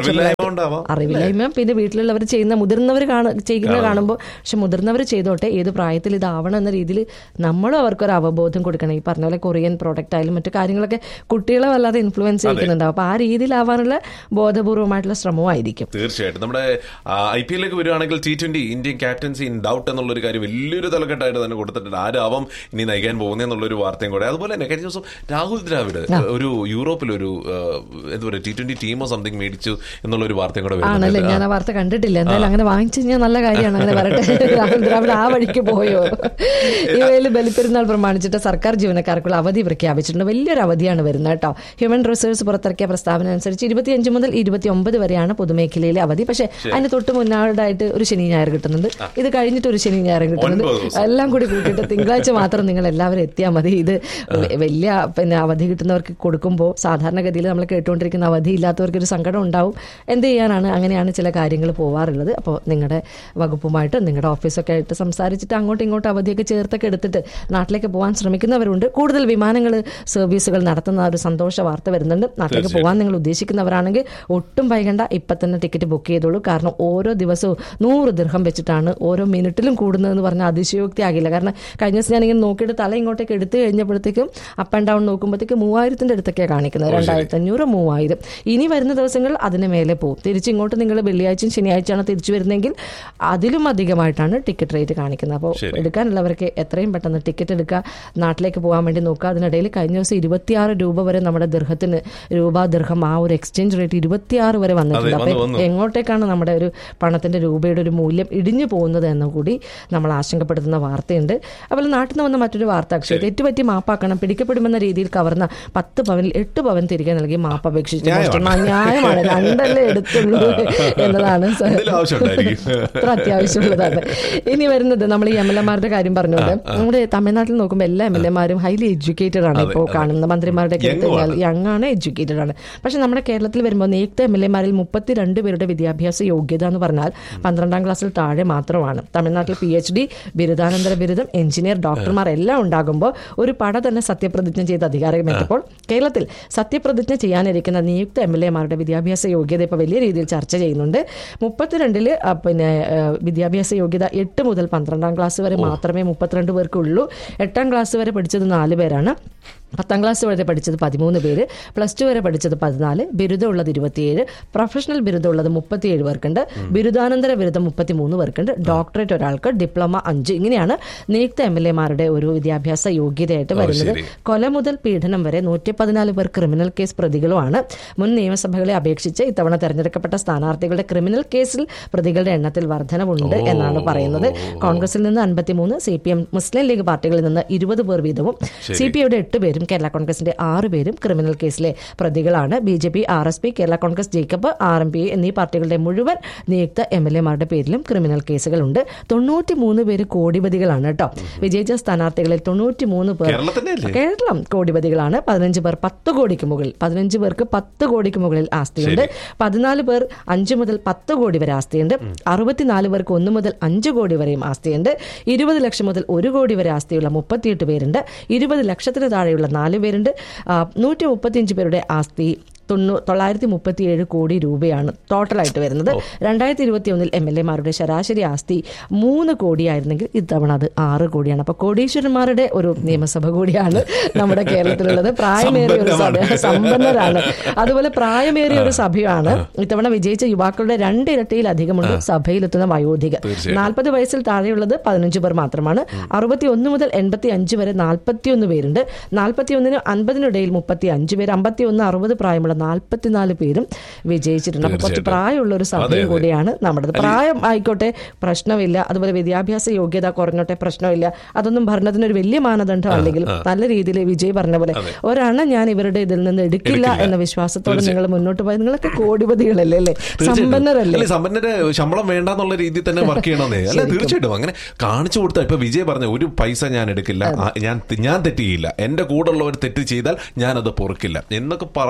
ഉണ്ടാവാം അറിവില്ലായ്മ പിന്നെ വീട്ടിലുള്ളവർ ചെയ്യുന്ന മുതിർന്നവർ ചെയ്യുന്ന കാണുമ്പോൾ പക്ഷെ മുതിർന്നവർ ചെയ്തോട്ടെ ഏത് പ്രായത്തിൽ ഇതാവണം എന്ന രീതിയിൽ നമ്മളും അവർക്കൊരു അവബോധം കൊടുക്കണം ഈ പറഞ്ഞ പോലെ കൊറിയൻ പ്രോഡക്റ്റ് ആയാലും മറ്റു കാര്യങ്ങളൊക്കെ കുട്ടികളെ വല്ലാതെ ഇൻഫ്ലുവൻസ് ചെയ്യുന്നുണ്ടാവും അപ്പൊ ആ രീതിയിലാവാനുള്ള ബോധപൂർവമായിട്ടുള്ള ശ്രമമായിരിക്കും തീർച്ചയായിട്ടും നമ്മുടെ ഐ പി എല്ലിലേക്ക് വരുവാണെങ്കിൽ T twenty Indian captaincy in doubt എന്നുള്ള ഒരു കാര്യം വലിയൊരു തലക്കെട്ടായിട്ട് തന്നെ കൊടുത്തിട്ടുണ്ട് ആരാവും ഇനി നയിക്കാൻ പോകുന്നതെന്നുള്ളൊരു വാർത്തയും കൂടെ അതുപോലെ തന്നെ കഴിഞ്ഞ ദിവസം രാഹുൽ ദ്രാവിഡ് ഒരു യൂറോപ്പിലൊരു ആ, എന്താ പറയുക ടി ട്വന്റി ടീമോ സംതിങ് മേടിച്ചു എന്നുള്ള ഒരു വാർത്തയും കൂടെ ആണല്ലേ വരുന്നുണ്ട് ഞാൻ ആ വാർത്ത കണ്ടിട്ടില്ല എന്തായാലും അങ്ങനെ വാങ്ങിച്ചു കഴിഞ്ഞാൽ നല്ല കാര്യമാണ് അങ്ങനെ വരട്ടെ രാഹുൽ ദ്രാവിഡ് ആ വഴിക്ക് പോയോ ഈ വേളയിൽ ബലിപ്പെരുന്നാൾ പ്രമാണിച്ചിട്ട് സർക്കാർ ജീവനക്കാർക്കുള്ള അവധി പ്രഖ്യാപിച്ചിട്ടുണ്ട് വലിയൊരു അവധിയാണ് വരുന്നത് കേട്ടോ ഹ്യൂമൻ റിസോഴ്സ് പുറത്തിറക്കിയ പ്രസ്താവന അനുസരിച്ച് ഇരുപത്തിയഞ്ച് മുതൽ ഇരുപത്തി ഒമ്പത് വരെയാണ് പൊതുമേഖലയിലെ അവധി പക്ഷേ അതിന് തൊട്ട് മുന്നാടായിട്ട് ഒരു ശനി ഞായർ കിട്ടുന്നുണ്ട് ഇത് കഴിഞ്ഞിട്ട് ഒരു ശനി ഞായർ കിട്ടുന്നുണ്ട് ഒൻപത് ദിവസം. എല്ലാം കൂടി കൂട്ടിയിട്ട് തിങ്കളാഴ്ച മാത്രം നിങ്ങൾ എല്ലാവരും എത്തിയാൽ മതി ഇത് വ- വലിയ പിന്നെ അവധി കിട്ടുന്നവർക്ക് കൊടുക്കുമ്പോൾ സാധാരണഗതിയിൽ നമ്മൾ കേട്ടുകൊണ്ടിരിക്കുന്ന അവധി ഇല്ലാത്തവർക്ക് ഒരു സങ്കടം ഉണ്ടാവും എന്ത് ചെയ്യാനാണ് അങ്ങനെയാണ് ചില കാര്യങ്ങൾ പോവാറുള്ളത് അപ്പോൾ നിങ്ങളുടെ വകുപ്പുമായിട്ട് നിങ്ങളുടെ ഓഫീസൊക്കെ ആയിട്ട് സംസാരിച്ചിട്ട് അങ്ങോട്ടും ഇങ്ങോട്ടും അവധിയൊക്കെ ചേർത്തൊക്കെ എടുത്തിട്ട് നാട്ടിലേക്ക് പോകാൻ ശ്രമിക്കുന്നവരുണ്ട് കൂടുതൽ വിമാനങ്ങൾ സർവീസുകൾ നടത്തുന്ന ഒരു സന്തോഷ വാർത്ത വരുന്നുണ്ട് നാട്ടിലേക്ക് പോകാൻ നിങ്ങൾ ഉദ്ദേശിക്കുന്നവരാണെങ്കിൽ ഒട്ടും വൈകണ്ട ഇപ്പം തന്നെ ടിക്കറ്റ് ബുക്ക് ചെയ്തോളൂ കാരണം ഓരോ ദിവസവും നൂറ് ദീർഘം വെച്ചിട്ടാണ് ഓരോ മിനിറ്റിലും കൂടുന്നതെന്ന് പറഞ്ഞാൽ അതിശയോക്തി ആകില്ല കാരണം കഴിഞ്ഞ ദിവസം ഞാനിങ്ങനെ നോക്കിയിട്ട് തല ഇങ്ങോട്ടേക്ക് എടുത്തു കഴിഞ്ഞപ്പോഴത്തേക്കും അപ്പ് ആൻഡ് ഡൗൺ നോക്കുമ്പോഴത്തേക്ക് മൂവായിരത്തിന്റെ അടുത്തൊക്കെയാണ് കാണിക്കുന്നത് രണ്ടായിരത്തി അഞ്ഞൂറ് മൂവായിരം ഇനി വരുന്ന ദിവസങ്ങൾ അതിന് മേലെ പോകും തിരിച്ചിങ്ങോട്ട് നിങ്ങൾ വെള്ളിയാഴ്ചയും ശനിയാഴ്ചയാണ് തിരിച്ചു വരുന്നതെങ്കിൽ അതിലും അധികമായിട്ടാണ് ടിക്കറ്റ് റേറ്റ് കാണിക്കുന്നത് അപ്പോൾ ശരി. എടുക്കാനുള്ളവർക്ക് എത്രയും പെട്ടെന്ന് ടിക്കറ്റ് എടുക്കുക നാട്ടിലേക്ക് പോകാൻ വേണ്ടി നോക്കുക അതിനിടയിൽ കഴിഞ്ഞ ദിവസം ഇരുപത്തിയാറ് രൂപ വരെ നമ്മുടെ ദീർഘത്തിന് രൂപ ദീർഘം ആ ഒരു എക്സ്ചേഞ്ച് റേറ്റ് ഇരുപത്തിയാറ് വരെ വന്നിട്ടുണ്ട് അതെ, വന്നു, അപ്പൊ വന്നു. എങ്ങോട്ടേക്കാണ് നമ്മുടെ ഒരു പണത്തിന്റെ രൂപയുടെ ഒരു മൂല്യം ഇടിഞ്ഞു പോകുന്നത് എന്ന് കൂടി നമ്മൾ ആശങ്കപ്പെടുത്തുന്ന വാർത്തയുണ്ട് അതുപോലെ നാട്ടിൽ നിന്ന് വന്ന മറ്റൊരു വാർത്ത അക്ഷയ തെറ്റുപറ്റി മാപ്പാക്കണം പിടിക്കപ്പെടുമെന്ന രീതിയിൽ കവർന്ന പത്ത് പവനിൽ എട്ട് പവൻ തിരികെ നൽകി മാപ്പ് അപേക്ഷിച്ചു ന്യായമാണ്. ന്യായമാണ് രണ്ടല്ലേ എടുത്തുള്ളൂ എന്നതാണ് സ- എന്തെങ്കിലും ആവശ്യമുണ്ടായിരിക്കും. അത്ര അത്യാവശ്യമുള്ളതാണ് ഇനി വരുന്നത് നമ്മൾ ഈ എം എൽ എമാരുടെ കാര്യം പറഞ്ഞത് നമ്മുടെ തമിഴ്നാട്ടിൽ നോക്കുമ്പോൾ എല്ലാ എം എൽ എമാരും ഹൈലി എഡ്യൂക്കേറ്റഡ് ആണ് അതെ, ഇപ്പോൾ അതെ. കാണുന്ന മന്ത്രിമാരുടെ ഒക്കെ എടുത്ത് Young കഴിഞ്ഞാൽ ആണ്. യങ് ആണ് എഡ്യൂക്കേറ്റഡ് ആണ് പക്ഷെ നമ്മുടെ കേരളത്തിൽ വരുമ്പോൾ നിയുക്ത എം എൽ എമാരിൽ മുപ്പത്തിരണ്ട് പേരുടെ വിദ്യാഭ്യാസ യോഗ്യത എന്ന് പറഞ്ഞാൽ പന്ത്രണ്ടാം ക്ലാസ്സിൽ താഴെ മാത്രമാണ് തമിഴ്നാട്ടിൽ പി എച്ച് ഡി ബിരുദാനന്തര ബിരുദം എഞ്ചിനീയർ ഡോക്ടർമാർ എല്ലാം ഉണ്ടാകുമ്പോൾ ഒരു പട തന്നെ സത്യപ്രതിജ്ഞ ചെയ്ത് അധികാരമേറ്റപ്പോൾ കേരളത്തിൽ സത്യപ്രതിജ്ഞ ചെയ്യാനിരിക്കുന്ന നിയുക്ത എം എൽ എമാരുടെ വിദ്യാഭ്യാസ യോഗ്യത ഇപ്പോൾ വലിയ രീതിയിൽ ചർച്ച ചെയ്യുന്നുണ്ട് മുപ്പത്തിരണ്ടില് ആ, പിന്നെ ആ, വിദ്യാഭ്യാസ യോഗ്യത എട്ട് മുതൽ പന്ത്രണ്ടാം ക്ലാസ് വരെ മാത്രമേ മുപ്പത്തിരണ്ട് പേർക്കുള്ളൂ എട്ടാം ക്ലാസ് വരെ പഠിച്ചത് നാല് പേരാണ് പത്താം ക്ലാസ് വരെ പഠിച്ചത് പതിമൂന്ന് പേര് പ്ലസ് ടു വരെ പഠിച്ചത് പതിനാല് ബിരുദമുള്ളത് ഇരുപത്തിയേഴ് പ്രൊഫഷണൽ ബിരുദമുള്ളത് മുപ്പത്തിയേഴ് പേർക്കുണ്ട് ബിരുദാനന്തര ബിരുദം മുപ്പത്തിമൂന്ന് പേർക്കുണ്ട് ഡോക്ടറേറ്റ് ഒരാൾക്ക് ഡിപ്ലോമ അഞ്ച് ഇങ്ങനെയാണ് നിയുക്ത എം എൽ എമാരുടെ ഒരു വിദ്യാഭ്യാസ യോഗ്യതയായിട്ട് വരുന്നത് ശരി. കൊല മുതൽ പീഡനം വരെ നൂറ്റി പതിനാല് പേർ ക്രിമിനൽ കേസ് പ്രതികളുമാണ് മുൻ നിയമസഭകളെ അപേക്ഷിച്ച് ഇത്തവണ തെരഞ്ഞെടുക്കപ്പെട്ട സ്ഥാനാർത്ഥികളുടെ ക്രിമിനൽ കേസിൽ പ്രതികളുടെ എണ്ണത്തിൽ വർധനവുണ്ട് എന്നാണ് പറയുന്നത് കോൺഗ്രസിൽ നിന്ന് അൻപത്തിമൂന്ന് C P M Muslim League പാർട്ടികളിൽ നിന്ന് ഇരുപത് പേർ വീതവും സി പി ഐയുടെ എട്ട് പേരും കേരള കോൺഗ്രസിന്റെ ആറ് പേരും ക്രിമിനൽ കേസിലെ പ്രതികളാണ് B J P R S P Kerala Congress Jacob R M P എന്നീ പാർട്ടികളുടെ മുഴുവൻ നിയുക്ത എം എൽ എമാരുടെ പേരിലും ക്രിമിനൽ കേസുകളുണ്ട് തൊണ്ണൂറ്റി മൂന്ന് പേര് കോടിപതികളാണ് കേട്ടോ വിജയിച്ച സ്ഥാനാർത്ഥികളിൽ തൊണ്ണൂറ്റി മൂന്ന് പേർ കേരളത്തിന്റെ അല്ലേ കേരളം കോടിപതികളാണ് പതിനഞ്ച് പേർ പത്ത് കോടിക്ക് മുകളിൽ പതിനഞ്ച് പേർക്ക് പത്ത് കോടിക്ക് മുകളിൽ ആസ്തിയുണ്ട് പതിനാല് പേർ അഞ്ച് മുതൽ പത്ത് കോടി വരെ ആസ്തിയുണ്ട് അറുപത്തിനാല് പേർക്ക് ഒന്ന് മുതൽ അഞ്ച് കോടി വരെയും ആസ്തിയുണ്ട് ഇരുപത് ലക്ഷം മുതൽ ഒരു കോടി വരെ ആസ്തിയുള്ള മുപ്പത്തിയെട്ട് പേരുണ്ട് ഇരുപത് ലക്ഷത്തിന് താഴെയുള്ള നാല് പേരുണ്ട് നൂറ്റി മുപ്പത്തിയഞ്ച് പേരുടെ ആസ്തി തൊണ്ണൂ തൊള്ളായിരത്തി മുപ്പത്തിയേഴ് കോടി രൂപയാണ് ടോട്ടലായിട്ട് വരുന്നത് രണ്ടായിരത്തി ഇരുപത്തി ഒന്നിൽ എം എൽ എമാരുടെ ശരാശരി ആസ്തി മൂന്ന് കോടിയായിരുന്നെങ്കിൽ ഇത്തവണ അത് ആറ് കോടിയാണ് അപ്പൊ കോടീശ്വരന്മാരുടെ ഒരു നിയമസഭ കൂടിയാണ് നമ്മുടെ കേരളത്തിലുള്ളത് പ്രായമേറിയ ഒരു സഭ സമ്പന്നരാണ് അതുപോലെ പ്രായമേറിയ ഒരു സഭയാണ് ഇത്തവണ വിജയിച്ച യുവാക്കളുടെ രണ്ടിരട്ടിയിലധികമുണ്ട് സഭയിലെത്തുന്ന വയോധികർ തീർച്ചയായും. നാൽപ്പത് വയസ്സിൽ താഴെയുള്ളത് പതിനഞ്ച് പേർ മാത്രമാണ് അറുപത്തി ഒന്ന് മുതൽ എൺപത്തി അഞ്ച് വരെ നാൽപ്പത്തിയൊന്ന് പേരുണ്ട് നാൽപ്പത്തി ഒന്നിന് അൻപതിനിടയിൽ മുപ്പത്തി അഞ്ച് പേര് അമ്പത്തി ഒന്ന് അറുപത് പ്രായമുള്ള നാൽപ്പത്തിനാല് പേരും വിജയിച്ചിട്ടുണ്ട് അപ്പൊ കുറച്ച് തീർച്ചയായിട്ടും. പ്രായമുള്ള ഒരു അതെ, സഭയും അതെ. കൂടിയാണ് നമ്മുടെ പ്രായം ആയിക്കോട്ടെ പ്രശ്നമില്ല അതുപോലെ വിദ്യാഭ്യാസ യോഗ്യത കുറഞ്ഞോട്ടെ പ്രശ്നമില്ല അതൊന്നും ഭരണത്തിന് ഒരു വലിയ മാനദണ്ഡം അല്ലെങ്കിൽ നല്ല രീതിയിൽ വിജയ് പറഞ്ഞ പോലെ ഒരെണ്ണം ഞാൻ ഇവരുടെ ഇതിൽ നിന്ന് എടുക്കില്ല എടുക്കില്ല. എന്ന വിശ്വാസത്തോടെ നിങ്ങൾ മുന്നോട്ട് പോയി നിങ്ങളൊക്കെ കോടിപതികളല്ലേ അല്ലേ സമ്പന്നരല്ലേ അല്ലെ സമ്പന്നര് ശമ്പളം വേണ്ടെന്നുള്ള രീതിയിൽ തന്നെ വർക്ക് ചെയ്യണമെന്നേ അല്ല തീർച്ചയായിട്ടും അങ്ങനെ കാണിച്ചു കൊടുത്താൽ ഇപ്പൊ വിജയ് പറഞ്ഞ ഒരു പൈസ ഞാൻ എടുക്കില്ല ആ, ഞാൻ ഞാൻ തെറ്റ് ചെയ്യില്ല എന്റെ കൂടെ ഉള്ളവർ തെറ്റ് ചെയ്താൽ ഞാനത് പൊറുക്കില്ല എന്നൊക്കെ പറയാണെങ്കിൽ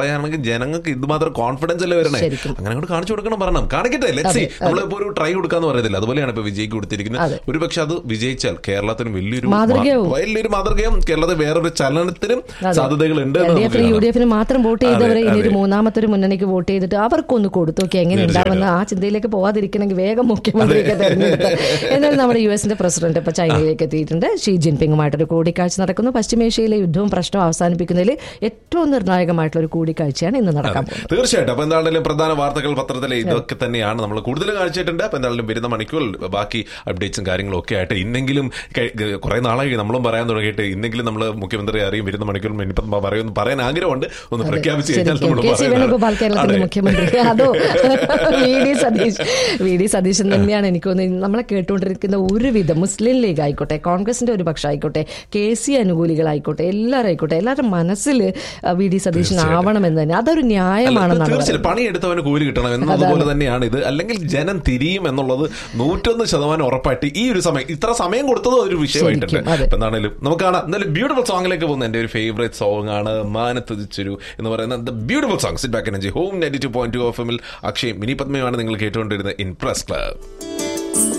ജനങ്ങൾക്ക് ഇതുമാത്രം കോൺഫിഡൻസ് അല്ലേ വരണേ ശരിക്കും. അങ്ങനെ അങ്ങോട്ട് കാണിച്ചു കൊടുക്കണം പറയണം കാണിക്കട്ടെ ലെറ്റ്സി നമ്മളിപ്പോ ഒരു ട്രൈ കൊടുക്കാന്ന് പറയുന്നില്ല അതുപോലെയാണ് ഇപ്പൊ വിജയ്ക്ക് കൊടുത്തിരിക്കുന്നത് അതെ. ഒരു പക്ഷെ അത് വിജയിച്ചാൽ കേരളത്തിന് വലിയൊരു മാതൃകയാവും. മാ- വലിയൊരു മാതൃകയും കേരളത്തിൽ വേറൊരു ചലനത്തിനും സാധ്യതകൾ ഉണ്ട് എൽ ഡി എഫിന് യു ഡി എഫിന് മാത്രം വോട്ട് ചെയ്തവരെ ഇനി ഒരു മൂന്നാമത്തെ ഒരു മുന്നണിക്ക് വോട്ട് ചെയ്തിട്ട് അവർക്കൊന്ന് കൊടുത്തു നോക്കി എങ്ങനെ ഉണ്ടാവുന്ന ആ ചിന്തയിലേക്ക് പോവാതിരിക്കണമെങ്കിൽ വേഗം മുഖ്യമന്ത്രിയൊക്കെ തെരഞ്ഞെടുത്ത് എന്നാൽ നമ്മുടെ യു എസിന്റെ പ്രസിഡന്റ് ഇപ്പൊ ചൈനയിലേക്ക് എത്തിയിട്ടുണ്ട് ഷീ ജിൻപിങ്ങുമായിട്ടൊരു കൂടിക്കാഴ്ച നടക്കുന്നു പശ്ചിമേഷ്യയിലെ യുദ്ധവും പ്രശ്നവും അവസാനിപ്പിക്കുന്നതിൽ ഏറ്റവും നിർണായകമായിട്ടുള്ള ഒരു കൂടിക്കാഴ്ചയാണ് ഇന്ന് നടക്കാൻ പോകുന്നത് തീർച്ചയായിട്ടും അപ്പൊ എന്താണെങ്കിലും പ്രധാന വാർത്തകൾ പത്രത്തിലെ ഇതൊക്കെ തന്നെയാണ് നമ്മൾ കൂടുതൽ കാണിച്ചിട്ടുണ്ട് അപ്പൊ എന്തായാലും വരുന്ന മണിക്കൂർ ബാക്കി അപ്ഡേറ്റ്സും കാര്യങ്ങളും ഒക്കെ ആയിട്ട് ഇന്നെങ്കിലും കുറെ നാളായി നമ്മളും പറയാൻ തുടങ്ങിയിട്ട് ഇന്നെങ്കിലും നമ്മൾ മുഖ്യമന്ത്രി അറിയും വരുന്ന മണിക്കൂർ ഇനിയിപ്പം പറയുമെന്ന് പറയാൻ ആഗ്രഹമുണ്ട് ഒന്ന് പ്രഖ്യാപിച്ച് കഴിഞ്ഞാൽ ശരിക്കും നമ്മൾ കെ സി വേണുഗോപാൽ പറയുന്നതാണ്. കേരളത്തിന്റെ അതെ. മുഖ്യമന്ത്രി അതോ V D Satish V D Satheesan തന്നെയാണ് എനിക്ക് തോന്നുന്നത് നമ്മളെ കേട്ടുകൊണ്ടിരിക്കുന്ന ഒരുവിധം മുസ്ലിം ലീഗ് ആയിക്കോട്ടെ കോൺഗ്രസിന്റെ ഒരു പക്ഷം ആയിക്കോട്ടെ കെ സി അനുകൂലികളായിക്കോട്ടെ എല്ലാവരും ആയിക്കോട്ടെ എല്ലാവരുടെ മനസ്സിൽ വി ഡി സതീശൻ ആവണമെന്ന് തന്നെ അതൊരു അല്ല, ന്യായമാണെന്നാണ് തീർച്ചയായും പണിയെടുത്തവന് കൂലി കിട്ടണം എന്നതുപോലെ തന്നെയാണ് ഇത് അല്ലെങ്കിൽ ജനം തിരിയും എന്നുള്ളത് നൂറ്റൊന്ന് ശതമാനം ഉറപ്പായിട്ട് ഈ ഒരു സമയം ഇത്ര സമയം കൊടുത്തത് ഒരു വിഷയമായിട്ടുണ്ട് ശരിക്കും, അതെ. അപ്പൊ എന്താണെങ്കിലും നമുക്ക് കാണാം എന്നാലും ബ്യൂട്ടിഫുൾ സോങ്ങിലേക്ക് പോകുന്ന എന്റെ ഒരു ഫേവറേറ്റ് സോങ് ആണ് മാനത്തുതിച്ചൊരു എന്ന് പറയുന്ന beautiful song sit back energy home ninety two point two F എമ്മിൽ അക്ഷയും മിനി പത്മയുമാണ് നിങ്ങൾ കേട്ടുകൊണ്ടിരുന്നത് ഇൻ പ്രസ് ക്ലബ്